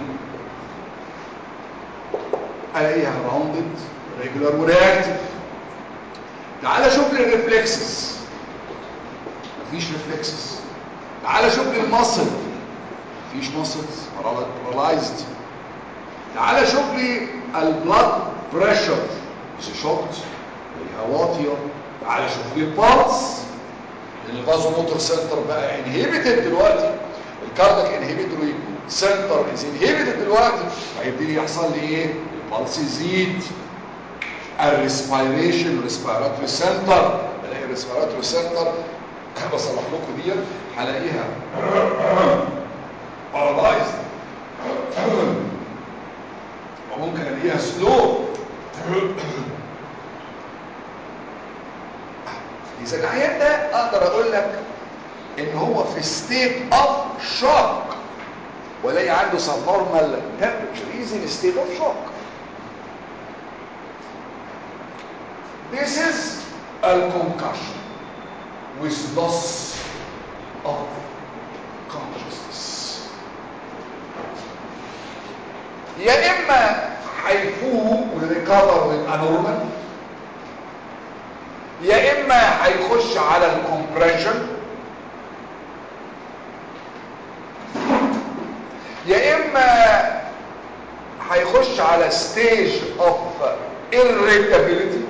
الاقيها راوندد ريجولار ورياكتيف تعال شوف لي الريفلكسز مفيش ريفلكسز تعال شوف لي المصل مفيش ماسلز بارالايزد تعال شوف لي البلاد بريشر مش شوكت هي واطيه تعال شوف لي البالس لان الفازو موتور سنتر بقى انهبيتد دلوقتي الكاردياك انهبيتوري سنتر از انهبيتد دلوقتي هيبتدي يحصل لي ايه البلس يزيد الريسبيريشن ريسبيراتوري سنتر الاقي الريسبيراتوري سنتر انا بصلح لكم دي هلاقيها بارالايزد وممكن الاقيها سلو اذا العيان ده اقدر اقول لك ان هو في ستيت اوف شوك ولاقي عنده subnormal temperature he's in a state of shock this is a concussion with loss of consciousness يا اما هيفوق ويريكفر ويبقى نورمال يا اما هيخش على الكومبريشن يا اما هيخش على ستيج اوف irritability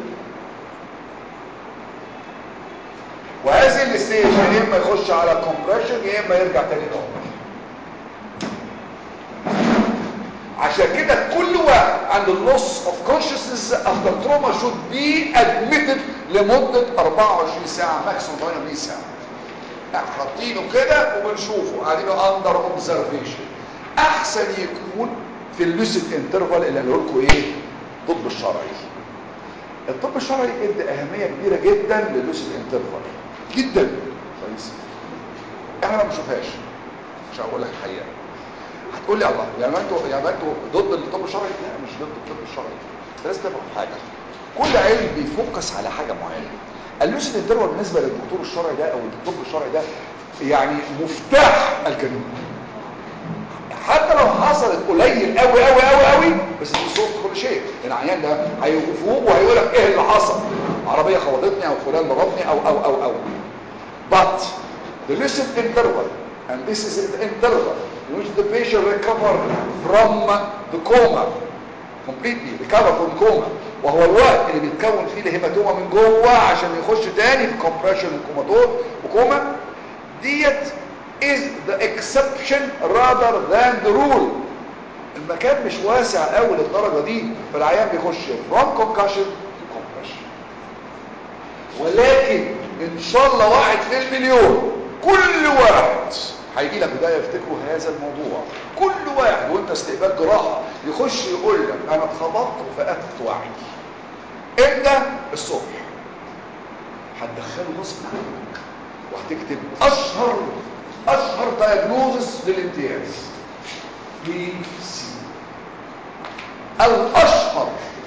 وهذه الستيج يا اما يخش على كومبريشن يا اما يرجع تاني نورمال عشان كده كل واحد and the loss of consciousness after trauma should be admitted لمدة 24 ساعة ماكسيموم 48 ساعة احنا حاطينه كده وبنشوفه قاعدينه اندر اوبزرفيشن احسن يكون في اللوسيد انترفال اللي قالوا لكم ايه الطب الشرعي الطب الشرعي ادى اهميه كبيره جدا للوسيد انترفال جدا كويس احنا ما بنشوفهاش مش هقول لك الحقيقه هتقول لي الله يعني ما انتوا يعني ما انتوا ضد الطب الشرعي لا مش ضد الطب الشرعي لازم تفهم حاجه كل علم بيفوكس على حاجه معينه اللوسيد انترفال بالنسبه للدكتور الشرعي ده او الطب الشرعي ده يعني مفتاح الجنون حتى لو حصلت قليل قوي قوي قوي قوي بس دي صوت كل شيء العيان ده هيفوق وهيقول لك ايه اللي حصل عربيه خبطتني او فلان ضربني او او او او but the lucid interval and this is the interval in which the patient recover from the coma completely recover from coma وهو الوقت اللي بيتكون فيه الهيماتوما من جوه عشان يخش تاني في compression وكوماتوم وكوما ديت is the exception rather than the rule المكان مش واسع قوي للدرجه دي فالعيان بيخش from concussion to compression ولكن ان شاء الله واحد في المليون كل واحد هيجي لك بدايه يفتكروا هذا الموضوع كل واحد وانت استقبال جراحه يخش يقول لك انا اتخبطت وفقدت وعي امتى الصبح هتدخله غصب عنك وهتكتب اشهر اشهر دايجنوزس للامتياز بي سي الاشهر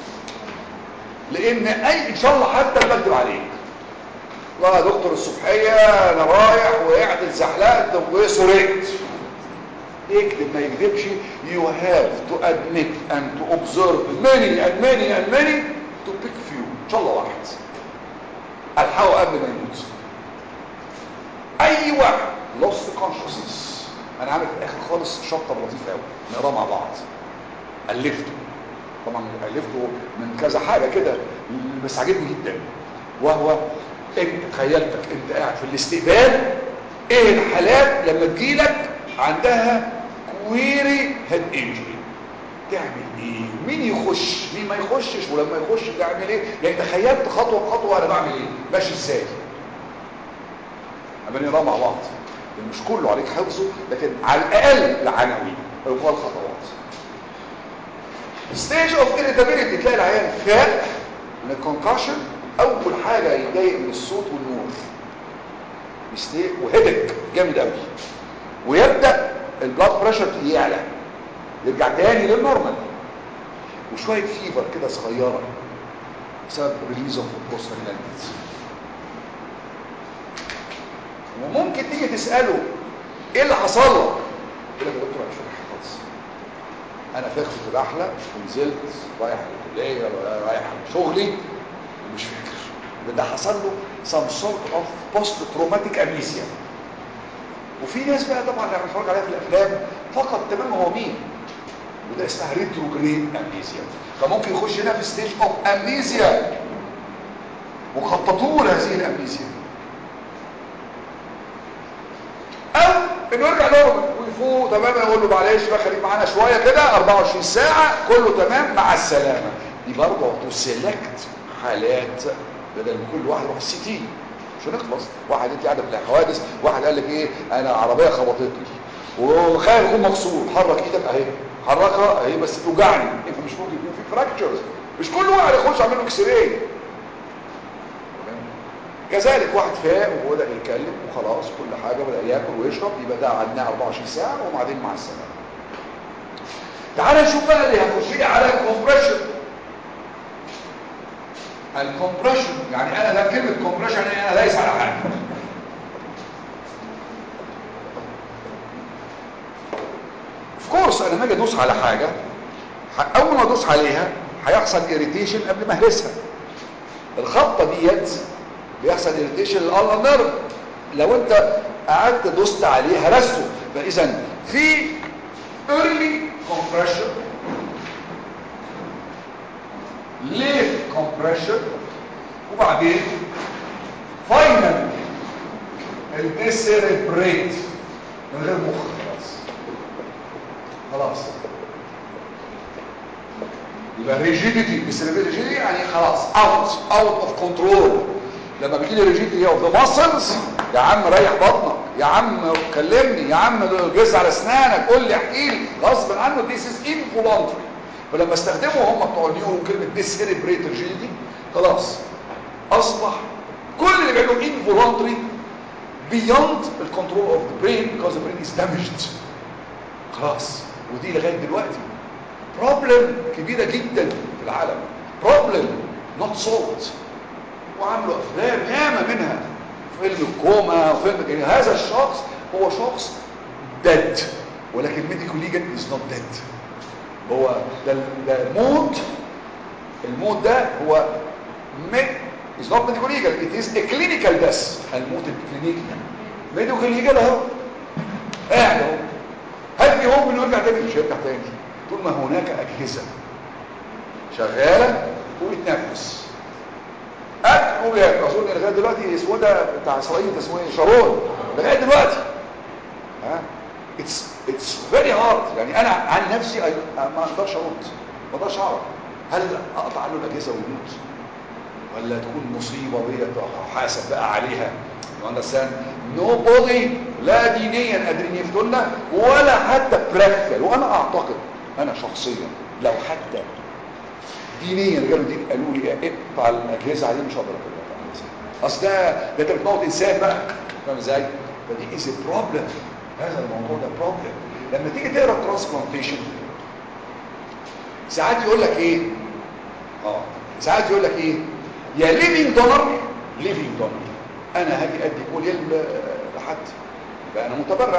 لان اي ان شاء الله حتى اللي بكتب عليك والله يا دكتور الصبحيه انا رايح وقعت اتزحلقت وسرقت يكتب ما يكذبش you have to admit and to observe many and many and many to pick few ان شاء الله واحد الحقه قبل ما يموت اي واحد lost consciousness انا عامل في الاخر خالص شابتر لطيف قوي نقراه مع بعض الفته طبعا الفته من كذا حاجه كده بس عجبني جدا وهو انت تخيلتك انت قاعد في الاستقبال ايه الحالات لما تجيلك عندها كويري هيد انجري تعمل ايه مين يخش مين ما يخشش ولما يخش تعمل ايه يعني تخيلت خطوه بخطوه انا بعمل ايه ماشي ازاي عمال نقرا مع بعض يعني مش كله عليك حفظه لكن على الاقل العناوين هو الخطوات ستيج اوف irritability تلاقي العيان فاق من الكونكشن اول حاجه يتضايق من الصوت والنور يستيق وهدك جامد قوي ويبدا البلاد بريشر يعلى يرجع تاني للنورمال وشويه فيبر كده صغيره بسبب ريليز اوف بروستاجلاندز وممكن تيجي تساله ايه اللي حصل لك يقول لك يا دكتور انا مش فاكر خالص انا فاكر في رحله ونزلت رايح الكليه ولا رايح شغلي ومش فاكر ده حصل له some sort of post traumatic amnesia وفي ناس بقى طبعا اللي بنتفرج عليها في الافلام فقط تماما هو مين وده اسمها ريتروجريد امنيزيا فممكن يخش هنا في ستيج اوف امنيزيا وخططوا له هذه الامنيزيا او انه يرجع نورمال ويفوق تماما يقول له معلش بقى خليك معانا شويه كده 24 ساعه كله تمام مع السلامه دي برضه تسلكت حالات بدل ما كل واحد يروح السي تي مش هنخلص واحد انت قاعده في الحوادث واحد قال لك ايه انا عربيه خبطتني وخايف يكون مكسور حرك ايدك اهي حركها اهي بس توجعني انت مش ممكن يكون في فراكتشرز مش كل واحد يخش يعمل له اكس راي كذلك واحد فاق وبدا يتكلم وخلاص كل حاجه بدا ياكل ويشرب يبقى ده قعدناه 24 ساعه وبعدين مع السلامه تعال نشوف بقى اللي هيخش لي على الكومبريشن الكومبريشن يعني انا ده كلمه كومبريشن يعني انا دايس على حاجه اوف كورس انا هاجي ادوس على حاجه اول ما ادوس عليها هيحصل اريتيشن قبل ما اهرسها الخبطه ديت بيحصل اريتيشن للالنر نيرف لو انت قعدت دوست عليه هرسته فاذا في early compression late compression وبعدين فاينل الديسيريبريت من غير مخ خلاص خلاص يبقى ريجيديتي بيسميه ريجيديتي يعني خلاص اوت اوت اوف كنترول لما بتيجي ريجيديتي اوف ذا ماسلز يا عم ريح بطنك يا عم كلمني يا عم جز على اسنانك قول لي احكي لي غصب عنه ذيس از انفولونتري فلما استخدموا هم بتوع النيورو كلمه ديسيريبريت ريجيديتي خلاص اصبح كل اللي بيعملوا انفولونتري beyond the control of the brain because the brain is damaged خلاص ودي لغايه دلوقتي بروبلم كبيره جدا في العالم بروبلم نوت سولفد وعملوا افلام ياما منها فيلم الكوما وفيلم يعني هذا الشخص هو شخص ديد ولكن ميديكال ليجل از نوت ديد هو ده ده موت الموت ده هو is not medical legal it is a clinical death الموت الكلينيكي medical legal اهو قاعد اهو هل في هو انه يرجع تاني مش هيرجع تاني طول ما هناك اجهزه شغاله وبتنفس اكل وبياكل اظن لغايه دلوقتي اسمه ده بتاع اسرائيل ده اسمه ايه شارون لغايه دلوقتي ها اتس اتس فيري هارد يعني انا عن نفسي ما اقدرش ارد ما اقدرش اعرف هل اقطع له الاجهزه ويموت ولا تكون مصيبه وهي حاسب بقى عليها understand nobody لا دينيا قادرين يفتونا ولا حتى براكتيكال وانا اعتقد انا شخصيا لو حتى دينيا قالوا دي قالوا لي اقطع الاجهزه عليه مش هقدر اقطع اصل ده ده انت بتموت انسان بقى فاهم ازاي فدي از بروبلم هذا الموضوع ده بروبلم لما تيجي تقرا ترانسبلانتيشن ساعات يقول لك ايه اه ساعات يقول لك ايه يا ليفينج دونر ليفينج دونر انا هاجي ادي كل لحد يبقى انا متبرع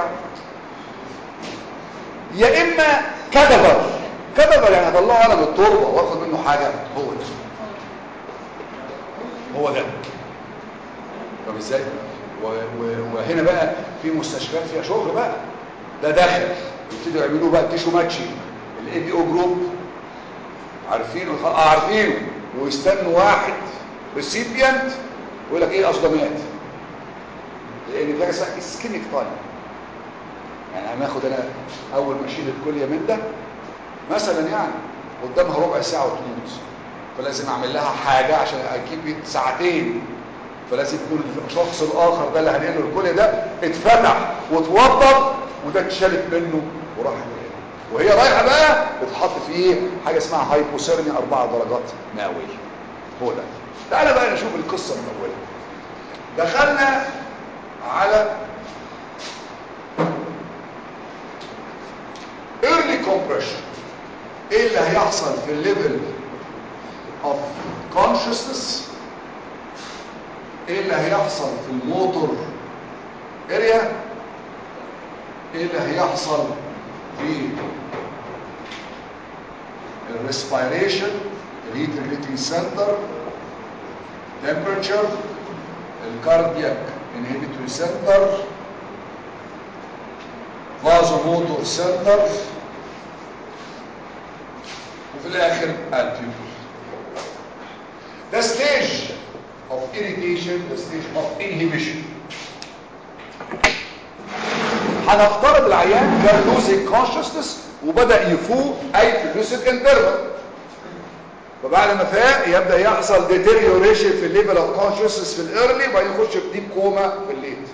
يا اما كدبر كدبر يعني هطلعه انا من التربه واخد منه حاجه هو ده هو ده طب ازاي وهنا بقى في مستشفيات فيها شغل بقى ده داخل يبتدوا يعملوا بقى تيشو ماتشنج الاي بي او جروب عارفينه اه عارفينه ويستنوا واحد ريسيبيانت ويقول لك ايه اصلا مات لان في حاجه اسمها اسكيميك تايم يعني انا هاخد انا اول ما اشيل الكليه من ده مثلا يعني قدامها ربع ساعه وتموت فلازم اعمل لها حاجه عشان اجيب ساعتين فلازم يكون الشخص الاخر ده اللي هنقله الكليه ده اتفتح واتوضب وده اتشالت منه وراح وهي رايحه بقى بتحط فيه حاجه اسمها هايبوثيرميا اربع درجات مئويه هو ده تعالى بقى نشوف القصه من اولها دخلنا على early compression ايه اللي هيحصل في الليفل of consciousness ايه اللي هيحصل في الموتور اريا ايه اللي هيحصل في الريسبيريشن الهيت ريليتنج سنتر temperature الكاردياك inhibitory center vasomotor center وفي الاخر alveolar ده stage of irritation the stage of inhibition هنفترض العيان كان losing consciousness وبدأ يفوق اي في lucid interval فبعد ما فاق يبدأ يحصل deterioration في الليفل اوف consciousness في الايرلي وبعدين يخش في ديب كوما في الليت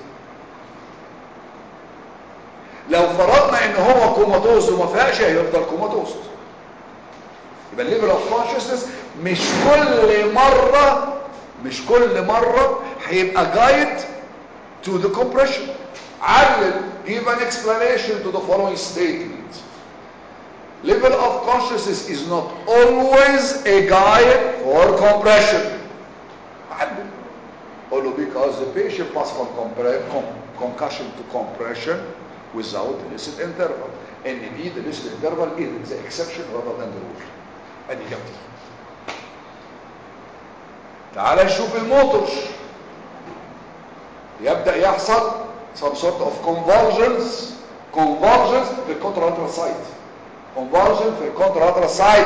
لو فرضنا ان هو كوماتوز وما فاقش هيفضل كوماتوز يبقى الليفل اوف consciousness مش كل مرة مش كل مرة هيبقى جايد to the compression علل give an explanation to the following statement level of consciousness is not always a guide for compression علل قول له because the patient pass from com concussion to compression without illicit interval and indeed the illicit interval is the exception rather than the rule ادي اجابتي تعال نشوف الموتور يبدأ يحصل some sort of convulsions convulsions في الكونترالاترال سايت convulsion في الكونترالاترال سايت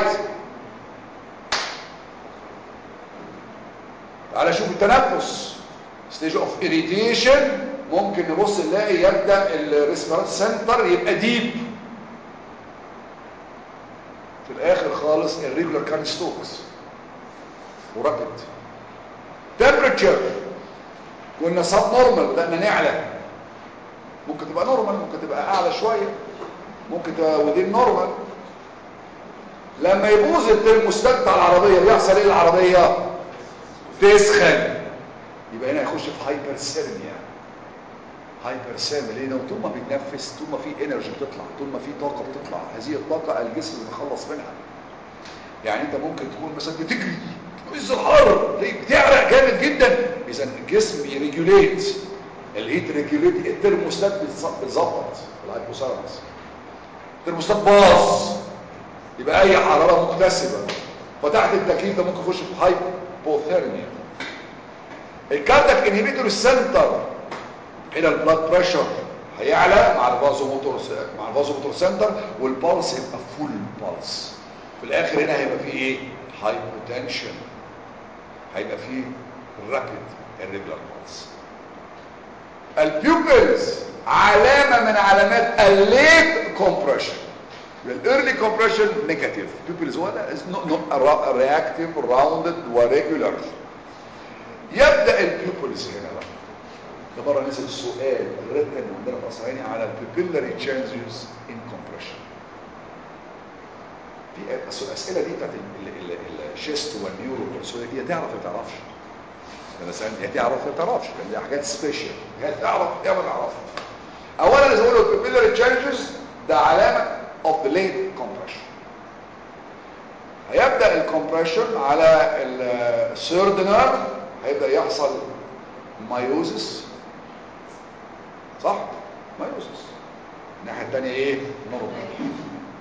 تعال شوف التنفس stage of irritation ممكن نبص نلاقي يبدأ الريسبيرات سنتر يبقى ديب في الاخر خالص الريجولار كان ستوكس ورابد تمبرتشر كنا سب نورمال بدأنا نعلى ممكن تبقى نورمال ممكن تبقى اعلى شوية ممكن تبقى ودين نورمال لما يبوظ الترموستات بتاع العربية بيحصل ايه العربية تسخن يبقى هنا يخش في هايبر سيرميا هايبر سيرميا ليه لو طول ما بيتنفس طول ما في انرجي بتطلع طول ما في طاقة بتطلع هذه الطاقة الجسم بيتخلص منها يعني انت ممكن تكون مثلا بتجري بتقز الحر تلاقيك بتعرق جامد جدا اذا الجسم يريجوليت الهيت ريجوليت الترموستات بتظبط الهايبوثالاموس الترموستات باظ يبقى اي حراره مكتسبه فتحت التكييف ده ممكن يخش في هايبوثيرميا الكاردياك انهبيتور السنتر هنا البلاد بريشر هيعلى مع الفازو موتور مع الفازو موتور سنتر والبلس يبقى فول بالس في الاخر هنا هيبقى فيه ايه هايبوتنشن هيبقى فيه رابيد الريجولار بالس البيوبلز علامه من علامات الليت كومبريشن الايرلي كومبريشن نيجاتيف بيبلز ولا رياكتيف راوندد وريجولار يبدا البيوبلز هنا بقى ده مره نزل السؤال الريتن عندنا في اصعيني على البيبلري تشينجز ان كومبريشن في الاسئله دي بتاعت الشيست والنيورو والسؤال دي تعرف ما تعرفش مثلا هي تعرف ما تعرفش لان دي حاجات سبيشال هي تعرف يا ما تعرفش اولا زي ما قلنا البيبلري تشينجز ده علامه of the late compression هيبدأ الكمبريشن على الثيرد نيرف هيبدأ يحصل مايوزس صح مايوزس الناحية التانية ايه نورمال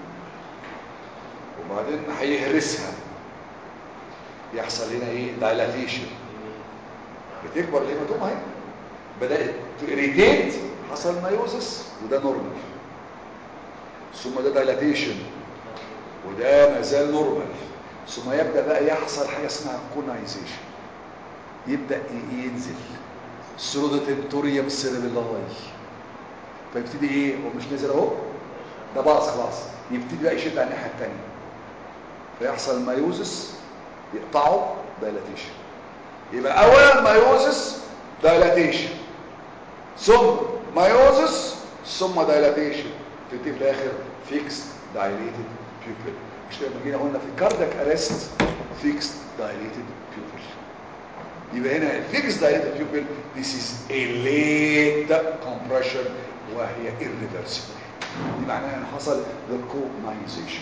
وبعدين هيهرسها يحصل هنا ايه دايلاتيشن بتكبر الهيماتوم اهي بدأت تريتيت حصل مايوزس وده نورمال ثم ده دايلاتيشن وده ما زال نورمال ثم يبدا بقى يحصل حاجه اسمها كونايزيشن يبدا ينزل سرودوتنتوريوم سيربيلاي فيبتدي ايه هو مش نزل اهو ده باظ خلاص يبتدي بقى يشد على الناحيه الثانيه فيحصل مايوزس يقطعه دايلاتيشن يبقى اولا مايوزس دايلاتيشن ثم مايوزس ثم دايلاتيشن تبتدي في الاخر فيكس دايليتد بيوبل مش لما جينا قلنا في الكاردياك ارست فيكس دايليتد بيوبل يبقى هنا الفيكس دايليتد بيوبل this is a late compression وهي irreversible دي معناها ان حصل recognition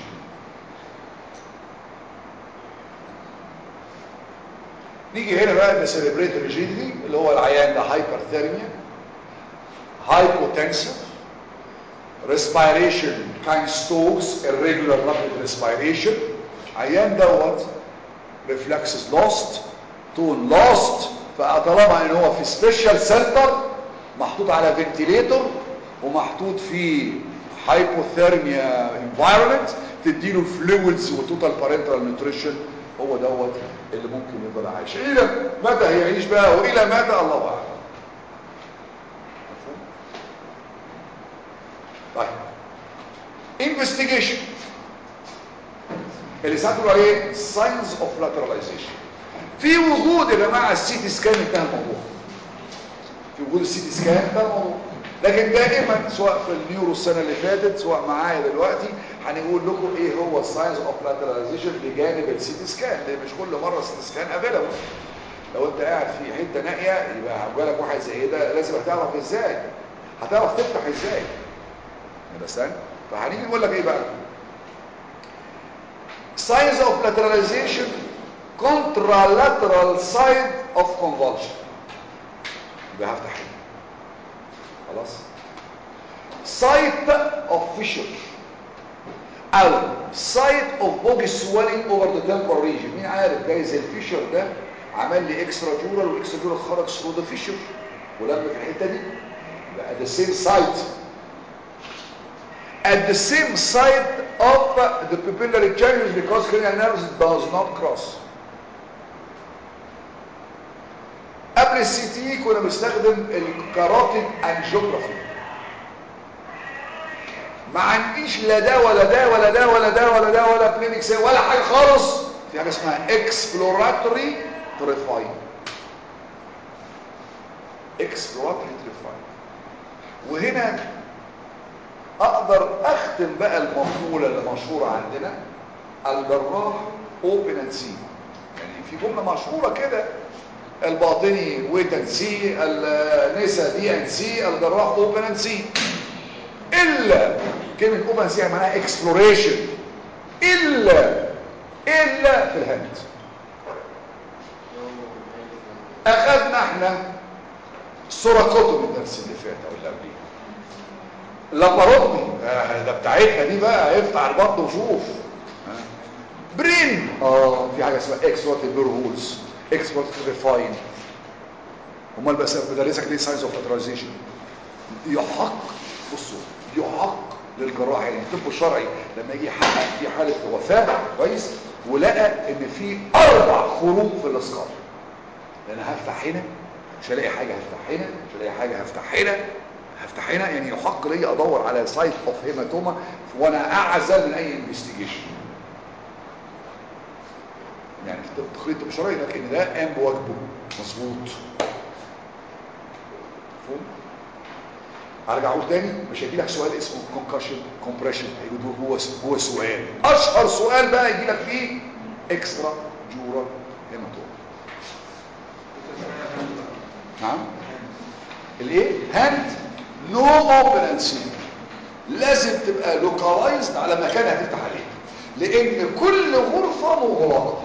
نيجي هنا بقى ده سيريبريت ريجيديتي اللي هو العيان ده هايبرثيرميا هايبوتنسيف respiration kind stokes irregular rapid respiration عيان دوت reflexes lost tone lost فطالما ان هو في سبيشال سنتر محطوط على فنتيليتور ومحطوط في هايبوثيرميا environment تديله فلويدز وتوتال بارنتال نيوتريشن هو دوت اللي ممكن يفضل عايش الى متى هيعيش بقى والى متى الله اعلم طيب investigation اللي ساعته عليه signs of lateralization في وجود يا جماعه السي تي سكان انتهى الموضوع في وجود السي تي سكان انتهى الموضوع لكن دائما سواء في النيورو السنه اللي فاتت سواء معايا دلوقتي هنقول لكم ايه هو الساينز اوف لاتراليزيشن بجانب السي تي سكان لان مش كل مره السي تي سكان افيلابل لو انت قاعد في حته نائيه يبقى جالك واحد زي ده لازم هتعرف ازاي هتعرف تفتح ازاي understand فهنيجي نقول لك ايه بقى signs of lateralization contralateral side of convulsion يبقى هفتح هنا خلاص site of fissure او site of boggy swelling over the temporal region مين عارف جايز الفيشر ده عمل لي اكسترا جورال والاكسترا جورال خرج through the fissure ولما في الحته دي يبقى the same site at the same side of the pupillary changes because cranial nerves does not cross قبل السي تي كنا بنستخدم الكاروتيد انجيوجرافي ما عنديش لا ده ولا ده ولا ده ولا ده ولا ده ولا بلينكس ولا حاجه خالص في حاجه اسمها اكسبلوراتوري تريفاين اكسبلوراتوري تريفاين وهنا اقدر اختم بقى المقوله اللي مشهوره عندنا الجراح اوبن اند سي يعني في جمله مشهوره كده الباطني ويت اند سي النسا دي اند سي الجراح اوبن اند سي الا كلمه اوبن سي معناها اكسبلوريشن الا الا في الهند اخذنا احنا صوره كتب الدرس اللي فات او اللي قبليه لاباروتمي آه ده بتاعتنا دي بقى افتح البطن وشوف آه. برين اه في حاجه اسمها اكسوات بير هولز اكسوات ريفاين امال بس بدرسك ليه ساينس اوف اترايزيشن يحق بصوا يحق للجراح يعني الطب الشرعي لما يجي يحقق في حاله وفاه كويس ولقى ان في اربع خروج في الاسقاط لان هفتح هنا مش هلاقي حاجه هفتح هنا مش هلاقي حاجه هفتح هنا هفتح هنا يعني يحق لي ادور على سايت اوف هيماتوما وانا اعزل من اي انفستيجيشن يعني في تقرير الطب الشرعي لك ان ده قام بواجبه مظبوط مفهوم هرجع اقول تاني مش هيجي لك سؤال اسمه كونكشن كومبريشن هيجي هو هو سؤال اشهر سؤال بقى يجي لك فيه اكسترا جورال هيماتوما نعم الايه هاند نو اوبنسي لازم تبقى لوكالايزد على مكان هتفتح عليه لان كل غرفه مغلقه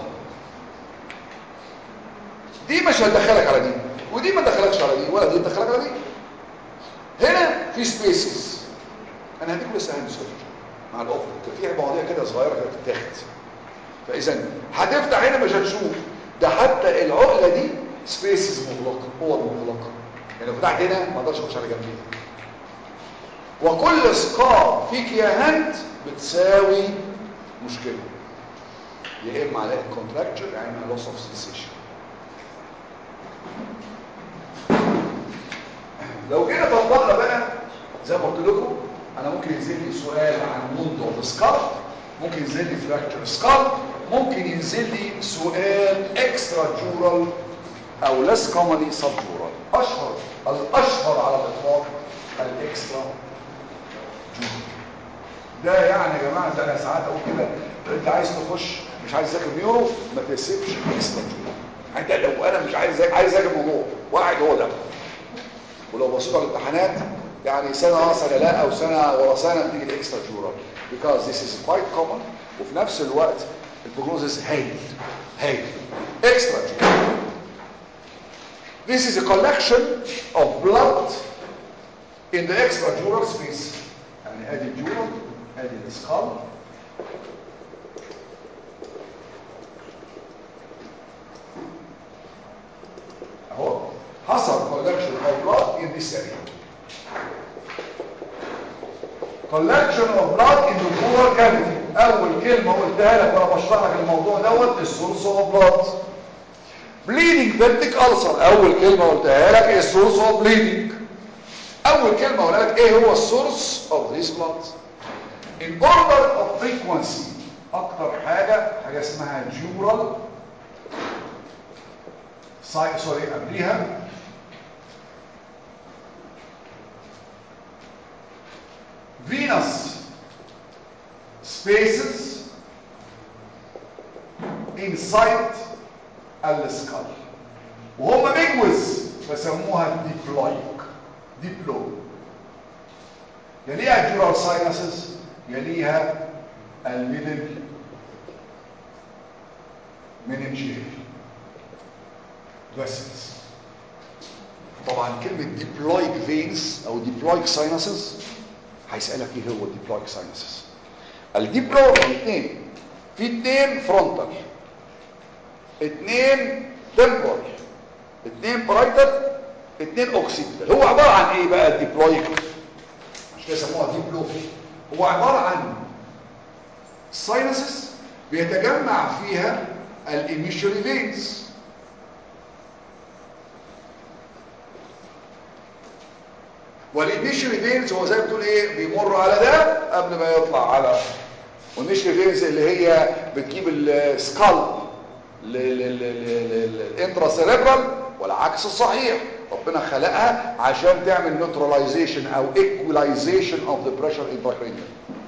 دي مش هتدخلك على دي ودي ما تدخلكش على دي ولا دي تدخلك على دي هنا في سبيسز انا هديكم لسه هاند سيرجري مع الاوفر في مواضيع كده صغيره كده بتتاخد فاذا هتفتح هنا مش هتشوف ده حتى العقله دي سبيسز مغلقه اوض مغلقه يعني لو فتحت هنا ما اقدرش اخش على جنبي وكل سكار فيك يا هند بتساوي مشكله يا اما عليها كونتراكتشر يا اما لوس اوف سنسيشن لو جينا طبقنا بقى زي ما قلت لكم انا ممكن ينزل لي سؤال عن وند اوف سكار ممكن ينزل لي فراكتشر سكار ممكن ينزل لي سؤال اكسترا جورال او لس كومنلي سب جورال اشهر الاشهر على الاطلاق الاكسترا جورال ده يعني يا جماعه ده انا ساعات اقول كده انت عايز تخش مش عايز تذاكر نيورو ما تسيبش اكسترا جورال انت لو انا مش عايز ذاكر عايز اذاكر موضوع واحد هو ده ولو بصيت على الامتحانات يعني سنه اه سنه لا او سنه ورا سنه بتيجي الاكسترا جورال because this is quite common وفي نفس الوقت البروجنوزس هايل هايل اكسترا جورال This is a collection of blood in the extradural space. يعني ادي الجورال ادي الاسقال اهو حصل collection of blood in this area. collection of blood in the pleural cavity. اول كلمة قلتها لك وانا بشرح لك الموضوع دوت السورس اوف blood. bleeding peptic ulcer اول كلمة قلتها لك السورس اوف bleeding. اول كلمة قلتها لك ايه هو السورس of this blood. in order of frequency اكتر حاجة حاجة اسمها dural سوري قبليها venous spaces inside السكال وهم بيجوز بسموها ديبلويك ديبلو يليها الجورال ساينسز يليها الميدل مننجيل فيسلز طبعا كلمة ديبلويك فينز او ديبلويك ساينسز هيسألك ايه هو الديبلويك ساينسز الديبلو في اتنين في اتنين فرونتال اتنين تمبرال اتنين برايتر اتنين اوكسيبتال هو عبارة عن ايه بقى الديبلويك مش كده يسموها ديبلو هو عبارة عن ساينسز بيتجمع فيها الانيشال فينز والانيشال فينز هو زي ما بتقول ايه بيمر على ده قبل ما يطلع على والانيشال فينز اللي هي بتجيب السكال للانترا سيريبرال والعكس الصحيح ربنا خلقها عشان تعمل نيوتراليزيشن او ايكولايزيشن اوف ذا بريشر انتراكرينيال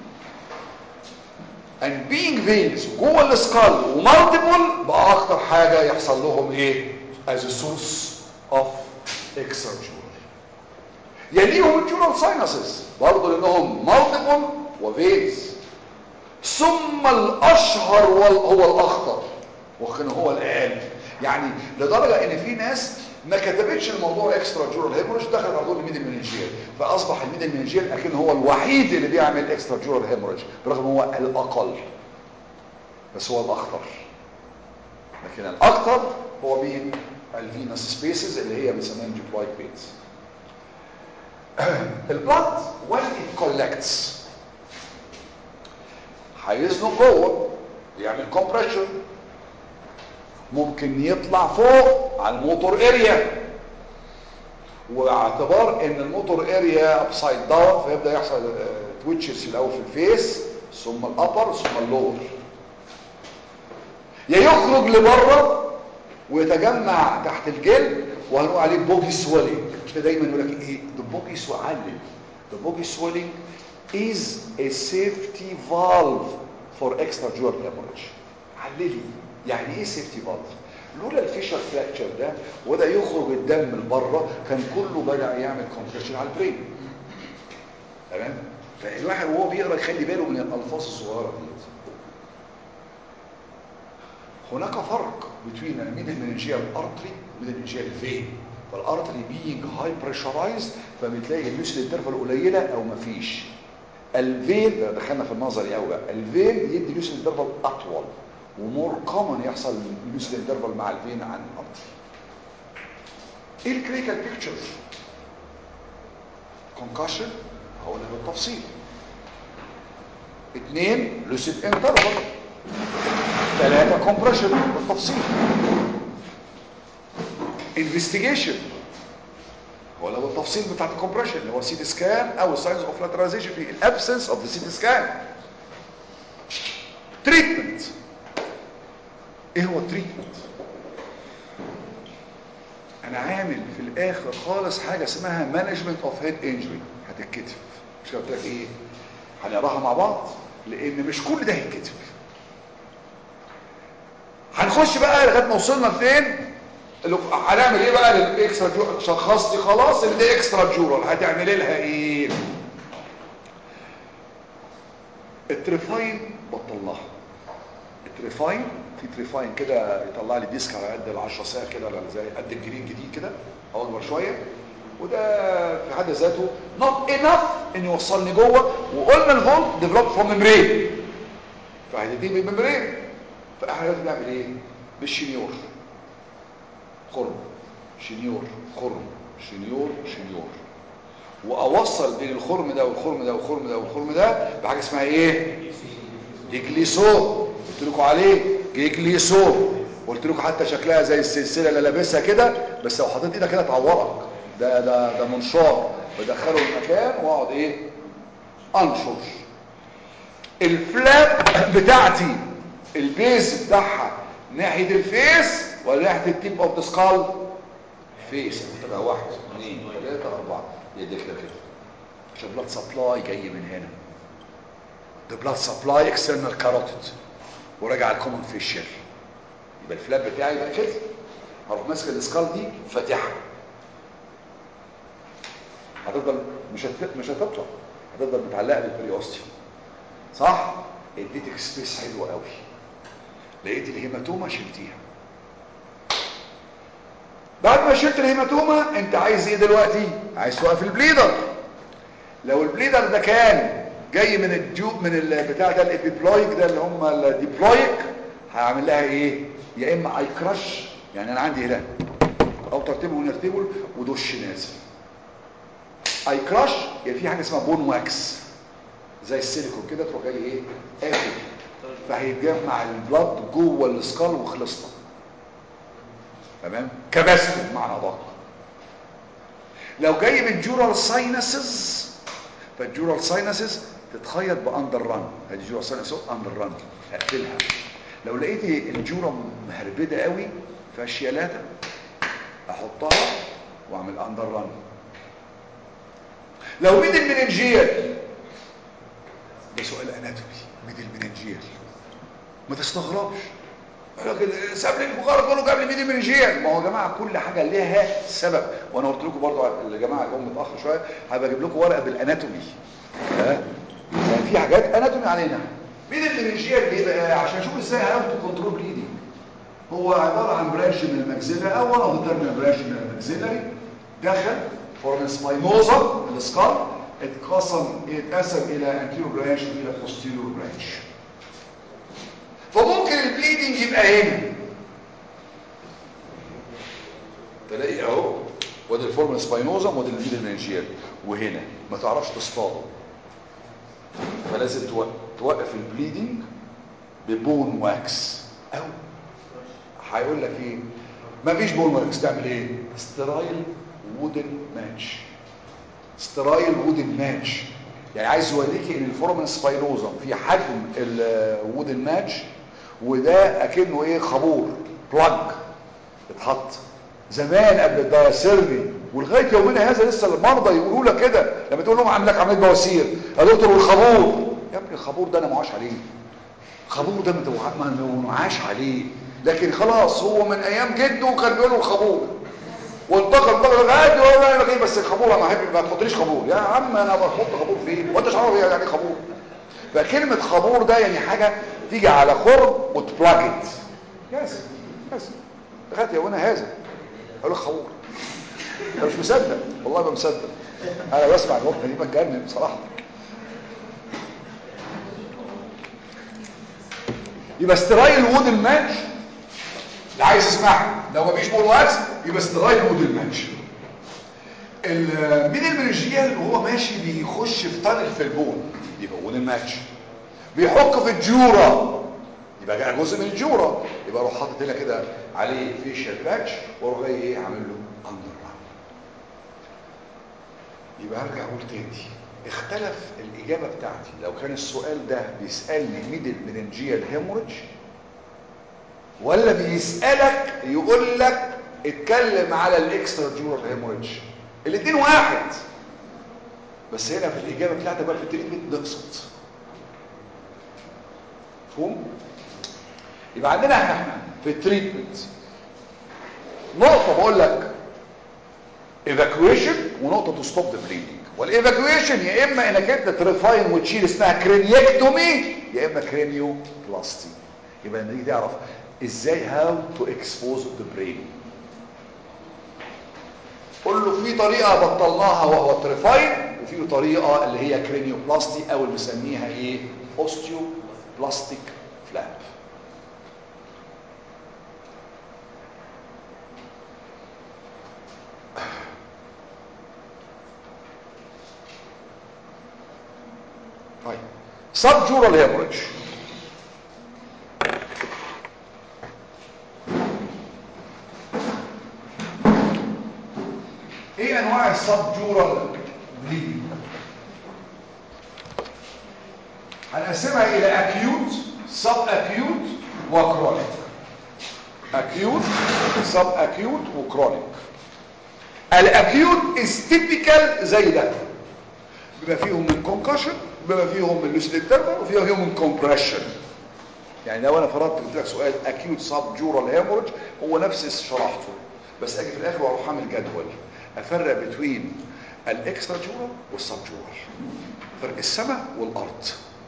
and being veins جوه السكال ومالتيبل بقى اكتر حاجه يحصل لهم ايه as a source of extrajural يليهم الجورال ساينسز برضه لانهم مالتيبل وفينز ثم الاشهر وال- هو الاخطر وكان هو الاقل يعني لدرجه ان في ناس ما كتبتش الموضوع اكسترا جورال هيموريج دخلت على طول الميدل مننجيال فاصبح الميدل مننجيال لكن هو الوحيد اللي بيعمل اكسترا جورال هيموريج برغم هو الاقل بس هو الاخطر لكن الاكثر هو مين الفينس سبيسز اللي هي بنسميهم جيبلايك بيتس البلد when it collects هيزنق جوه يعمل كومبريشن ممكن يطلع فوق على الموتور اريا واعتبار ان الموتور اريا ابسايد داون فيبدا يحصل تويتشز الاول في الفيس ثم الابر ثم اللور يا يخرج لبره ويتجمع تحت الجلد وهنقول عليه بوجي سويلنج مش دايما يقول لك ايه the بوجي سويلنج the bogey swelling is a safety valve for extradural hemorrhage عللي يعني ايه safety valve لولا الفيشر فراكتشر ده وده يخرج الدم لبره كان كله بدأ يعمل كومبريشن على البرين تمام فالواحد وهو بيقرا يخلي باله من الالفاظ الصغيره دي هناك فرق بين الميدل مننجيال ارتري وميدل مننجيال فين فالارتري بينج هاي بريشرايزد فبتلاقي اللوس انترفال قليله او مفيش الفين ده دخلنا في النظري قوي بقى الفين يدي لوس انترفال اطول ومور كومن يحصل لوس انترفال مع الفين عن الارتري ايه الكلينيكال بيكتشر كونكشن هقولها بالتفصيل اثنين لوسيد انترفال ثلاثة كومبريشن بالتفصيل انفستيجيشن ولا بالتفصيل بتاعت الكومبريشن اللي هو سي تي سكان او الساينز اوف لاتراليزيشن في الابسنس اوف ذا سي تي سكان تريتمنت ايه هو التريتمنت انا عامل في الاخر خالص حاجه اسمها مانجمنت اوف هيد انجري هتتكتب مش قلت لك ايه هنقراها مع بعض لان مش كل ده هيتكتب هنخش بقى لغايه ما وصلنا لفين اللي هنعمل ايه بقى للاكسترا جورال شخصتي خلاص ان دي اكسترا جورال هتعملي لها ايه التريفاين بطلها التريفاين في تريفاين كده يطلع لي ديسك على قد ال 10 ساعه كده ولا زي قد الجرين الجديد كده او اكبر شويه وده في حد ذاته not enough ان يوصلني جوه وقلنا الفولت ديفلوب فروم ميمبرين فهتديه من ميمبرين فاحنا دلوقتي بنعمل ايه بالشنيور خرم شنيور خرم شنيور شنيور واوصل بين الخرم ده والخرم ده والخرم ده والخرم ده بحاجه اسمها ايه جيجليسو قلت لكم عليه جيجليسو قلت لكم حتى شكلها زي السلسله اللي لابسها كده بس لو حطيت ايدك كده تعورك ده ده ده منشار بدخله المكان واقعد ايه انشر الفلاب بتاعتي البيز بتاعها ناحيه الفيس ولا ناحيه التيب اوف ذا سكال فيس تبقى واحد اثنين ثلاثه اربعه يديك كده كده عشان بلاد سبلاي جاي من هنا ده بلاد سبلاي اكسترنال كاروتيد وراجع على الكومن فيشيال يبقى الفلاب بتاعي يبقى كده هروح ماسك السكال دي فاتحها هتفضل مش هت... مش هتطلع هتفضل متعلقه بالبريوستي صح اديتك سبيس حلو قوي لقيت الهيماتوما شلتيها بعد ما شلت الهيماتوما انت عايز ايه دلوقتي عايز توقف البليدر لو البليدر ده كان جاي من الديوب من البتاع ده الابيبلويك ده اللي هم الديبلويك هعمل لها ايه يا اما اي كراش يعني انا عندي هنا او ترتيبه ونرتبه ودش نازل اي كراش يعني في حاجه اسمها بون واكس زي السيليكون كده تروح جاي ايه قافل فهيتجمع البلد جوه السكال وخلصنا تمام كبسته بمعنى ادق لو جاي من جورال ساينسز فالجورال ساينسز تتخيط باندر ران ادي جورال ساينسز اندر ران اقفلها لو لقيت الجوره مهربده قوي فاشيالاتا احطها واعمل اندر ران لو ميد المننجيال ده سؤال اناتومي ميد المننجيال ما تستغربش لكن ساب لي المجرد كله جاب لي ميد المننجيال ما هو يا جماعه كل حاجه ليها سبب وانا قلت لكم برضو يا جماعه اليوم متاخر شويه هبقى اجيب لكم ورقه بالاناتومي ها يعني في حاجات اناتومي علينا مين المننجيال ايه بقى عشان اشوف ازاي هاخد كنترول بليدنج هو عباره عن برانش من الماكسيلا او one of the terminal برانش من الماكسيلاري دخل فورم سباينوزا السكال اتقسم اتقسم الى anterior برانش والى posterior برانش فممكن البليدنج يبقى هنا تلاقيه اهو وادي الفورم سباينوزا وادي الميد المننجيال وهنا ما تعرفش تصطاده فلازم توقف البليدنج ببون واكس او هيقول لك ايه مفيش بون واكس تعمل ايه سترايل وودن ماتش سترايل وودن ماتش يعني عايز يوريكي ان الفورمن سباينوزا في حجم الوودن ماتش وده اكنه ايه خابور بلاج اتحط زمان قبل الدايسيرمي ولغايه يومنا هذا لسه المرضى يقولوا لك كده لما تقول لهم عامل لك عمليه بواسير يا دكتور والخابور يا ابني الخابور ده انا معاش عليه خابور ده ما معاش عليه لكن خلاص هو من ايام جده كان بيقولوا الخابور وانتقل انتقل عادي والله انا بس الخابور انا احب ما تحطليش خابور يا عم انا بحط خابور فين وانت مش عارف يعني خابور فكلمه خابور ده يعني حاجه تيجي على خرم وتبلاجت يس يس لغايه يومنا هذا اقول لك خابور انا مش مصدق والله ما مصدق انا بسمع الوقت دي بتجنن بصراحه يبقى سترايل وود الماتش اللي عايز يسمعها لو مفيش بول واكس يبقى سترايل وود الماتش مين المنجيال وهو ماشي بيخش في طريق في البون يبقى وود الماتش بيحك في الجوره يبقى جاي جزء من الجوره يبقى اروح حاطط هنا كده عليه فيشال باتش واروح جاي ايه عامل له اندر يبقى ارجع اقول تاني اختلف الاجابه بتاعتي لو كان السؤال ده بيسالني ميدل مننجيال هيموريدج ولا بيسالك يقول لك اتكلم على الاكسترا جورال هيموريدج الاثنين واحد بس هنا في الاجابه بتاعتك بقى في التريتمنت نقصت مفهوم يبقى عندنا احنا في التريتمنت نقطه بقول لك evacuation ونقطه تو ستوب ذا بليدنج والايفاكويشن يا اما انك انت تريفاين وتشيل اسمها كرينيكتومي يا اما كرينيو بلاستي يبقى نيجي تعرف ازاي هاو تو اكسبوز ذا برين قول له في طريقه بطلناها وهو التريفاين وفي طريقه اللي هي كرينيو بلاستي او اللي بنسميها ايه اوستيو بلاستيك فلاب طيب subjural hemorrhage ايه انواع السبجورال بليدنج هنقسمها الى acute sub acute وكرونيك acute sub acute وكرونيك الاكيوت is typical زي ده بيبقى فيهم من concussion بما فيهم من لوسيد تربر وفيهم فيهم من كومبريشن يعني لو انا فرضت قلت لك سؤال اكيوت سب جورال هيموريدج هو نفس شرحته بس اجي في الاخر واروح اعمل جدول افرق بين الاكسترا جورال والسب جورال فرق السماء والارض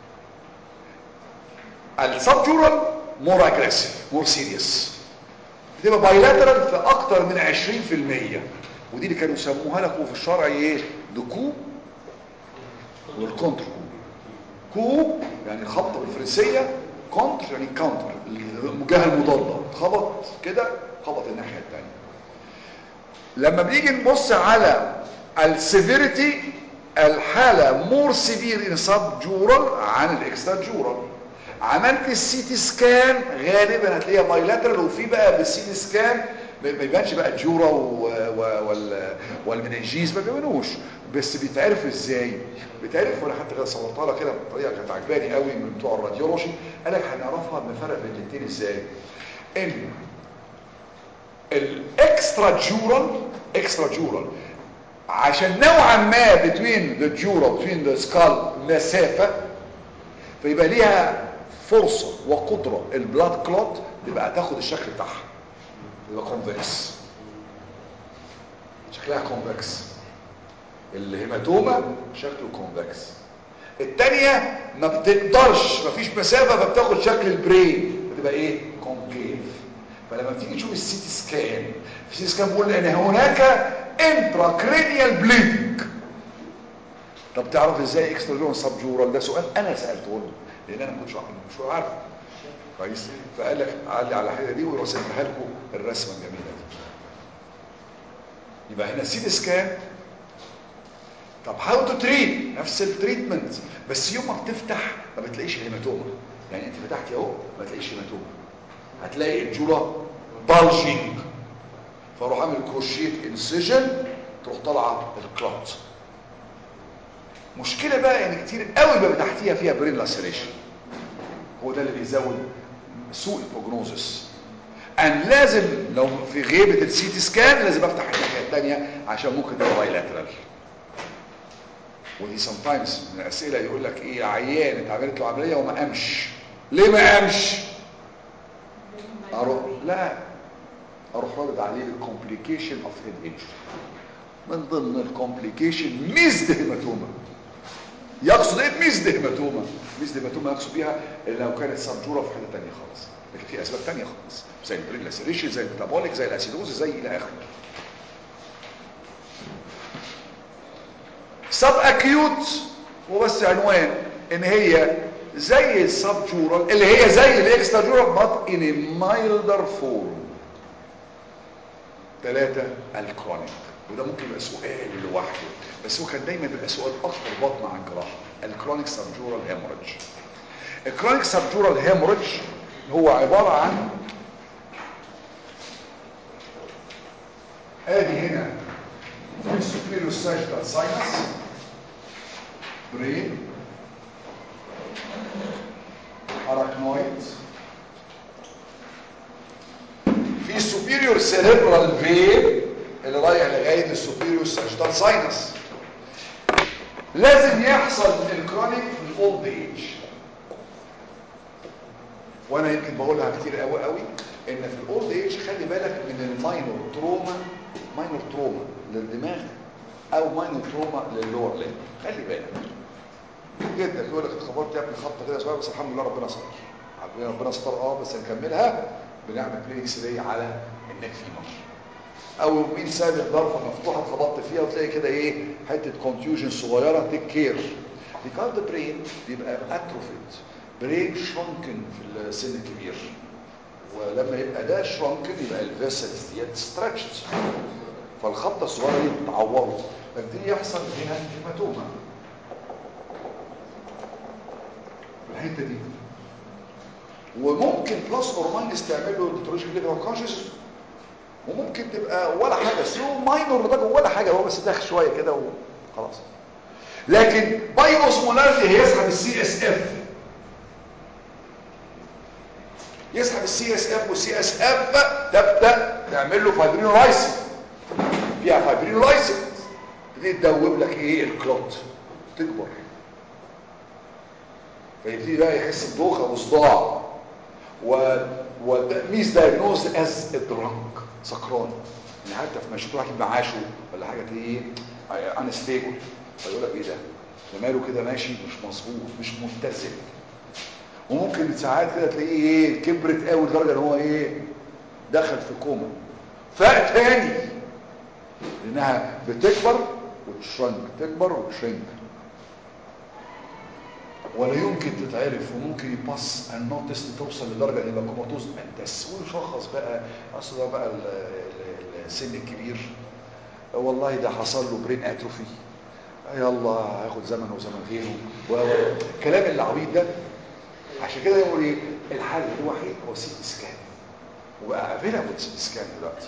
السب جورال مور اجريسيف مور سيريس بتبقى بايلاترال في اكتر من 20% ودي اللي كانوا يسموها لكم في الشرع ايه دكوب والكونتر كوب يعني خبطه بالفرنسيه كونتر يعني كاونتر الجهه المضاده خبط كده خبط الناحيه الثانيه لما بنيجي نبص على السيفيريتي الحاله مور سيفير ان سب جورال عن الاكسترا جورال عملت السي تي سكان غالبا هتلاقيها بايلاترال وفي بقى بالسي تي سكان ما ما يبانش بقى الجورا و... و... وال... والمننجيز ما بيبانوش بس بيتعرف ازاي بيتعرف وانا حتى كده صورتها لك كده بطريقه كانت عجباني قوي من بتوع الراديولوجي قال لك هنعرفها بنفرق بين الاثنين ازاي ان الاكسترا جورال اكسترا جورال عشان نوعا ما between the jura between the skull مسافة فيبقى ليها فرصة وقدرة البلاد كلوت تبقى تاخد الشكل بتاعها يبقى كونفكس شكلها كونفكس الهيماتوما شكله كونفكس التانية ما بتقدرش مفيش مسافة فبتاخد شكل البرين بتبقى ايه كونكيف فلما تيجي تشوف السيتي سكان السيتي سكان بيقول ان هناك انتراكرينيال بليدنج طب تعرف ازاي اكسترا جورال سب جورال ده سؤال انا سالته له لان انا ما كنتش عارف مش عارف كويس فقال لك قال لي على الحته دي ورسمها لكم الرسمه الجميله دي يبقى هنا سيتي سكان طب هاو تو تريت نفس التريتمنت بس يوم ما بتفتح ما بتلاقيش هيماتوما يعني انت فتحتي اهو ما تلاقيش هيماتوما هتلاقي الجوره بالجينج فاروح اعمل كروشيت انسيجن تروح طالعه الكلوت مشكله بقى ان كتير قوي بقى تحتيها فيها برين لاسريشن هو ده اللي بيزود سوء البروجنوزس ان لازم لو في غيبه السيتي سكان لازم افتح الناحيه الثانيه عشان ممكن تبقى بايلاترال ودي سم تايمز من الاسئله يقول لك ايه عيان اتعملت له عمليه وما قامش ليه ما قامش اروح لا اروح رادد عليه الكومبليكيشن اوف هيد انجري من ضمن الكومبليكيشن ميزد هيماتوما يقصد ايه ميزد هيماتوما ميزد هيماتوما يقصد بيها لو كانت سبجوره في حته ثانيه خالص لكن في اسباب ثانيه خالص زي البرين لاسيريشن زي الميتابوليك زي الاسيدوز زي الى اخره سب اكيوت هو بس عنوان ان هي زي السب جورال اللي هي زي الاكسترا جورال but in a milder form ثلاثة الكرونيك وده ممكن يبقى سؤال لوحده بس هو كان دايما بيبقى سؤال اكتر بطن عن جراحة الكرونيك سبجورال هيموريدج الكرونيك سبجورال هيموريدج هو عبارة عن ادي هنا في السوبيريور ساجيتال ساينس برين اراكنويد في سوبيريور سيريبرال فين اللي رايح لغايه السوبيريور ساجيتال ساينس لازم يحصل الكرونيك في الاولد ايج وانا يمكن بقولها كتير قوي قوي ان في الاولد ايج خلي بالك من الماينور تروما ماينور تروما للدماغ او ماينور تروما للور لين خلي بالك جدا يقول لك اتخبطت يا ابني خبطه كده صغيره بس الحمد لله ربنا ستر عارفين ربنا ستر اه بس نكملها بنعمل بليكس دي على النك فيمر او مين سابق ضربه مفتوحه اتخبطت فيها وتلاقي كده ايه حته كونتيوجن صغيره تيك كير because the brain بيبقى اتروفيد برين شرونكن في السن الكبير ولما يبقى ده شرونكن يبقى الفيسلز ديت ستريتشد فالخبطه الصغيره دي بتعوره فبتيجي يحصل هنا هيماتوما الحته دي وممكن بلس اور ماينس تعمل له ديتروجين ليفر كونشس وممكن تبقى ولا حاجه سو ماينور ده ولا حاجه هو بس داخل شويه كده وخلاص لكن باي اوسمولاريتي هيسحب السي اس اف يسحب السي اس اف والسي اس اف تبدا تعمل له فايبرينولايسين فيها فايبرينولايسين تبتدي تدوب لك ايه الكلوت تكبر فيبتدي بقى يحس بدوخه وصداع و وميز دايجنوز از درانك سكران يعني حتى في مشروع واحد معاشه ولا حاجه تلاقيه ايه انستيبل فيقول لك ايه ده ده ماله كده ماشي مش مظبوط مش متزن وممكن ساعات كده تلاقيه ايه كبرت قوي لدرجه ان هو ايه دخل في كوما فاق تاني لانها بتكبر وتشرنك تكبر وتشرنك ولا يمكن تتعرف وممكن يبص النوتس توصل لدرجه ان يبقى كوماتوز انتس ويشخص بقى اصل ده بقى السن الكبير والله ده حصل له برين اتروفي يلا هياخد زمن وزمن غيره والكلام العبيط ده عشان كده يقول ايه الحل الوحيد هو سي سكان وبقى افيلابل سي تي سكان دلوقتي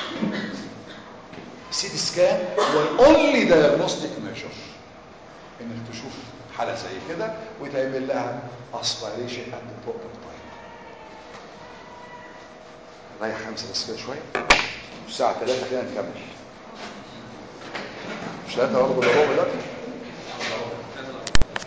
سي تي سكان هو الاونلي دايجنوستيك ميجر انك تشوف حاله زي كده وتعمل لها اسبيريشن ات بروبر تايم رايح خمسه بس كده شويه الساعه 3 كده نكمل مش 3 برضه الا ربع دلوقتي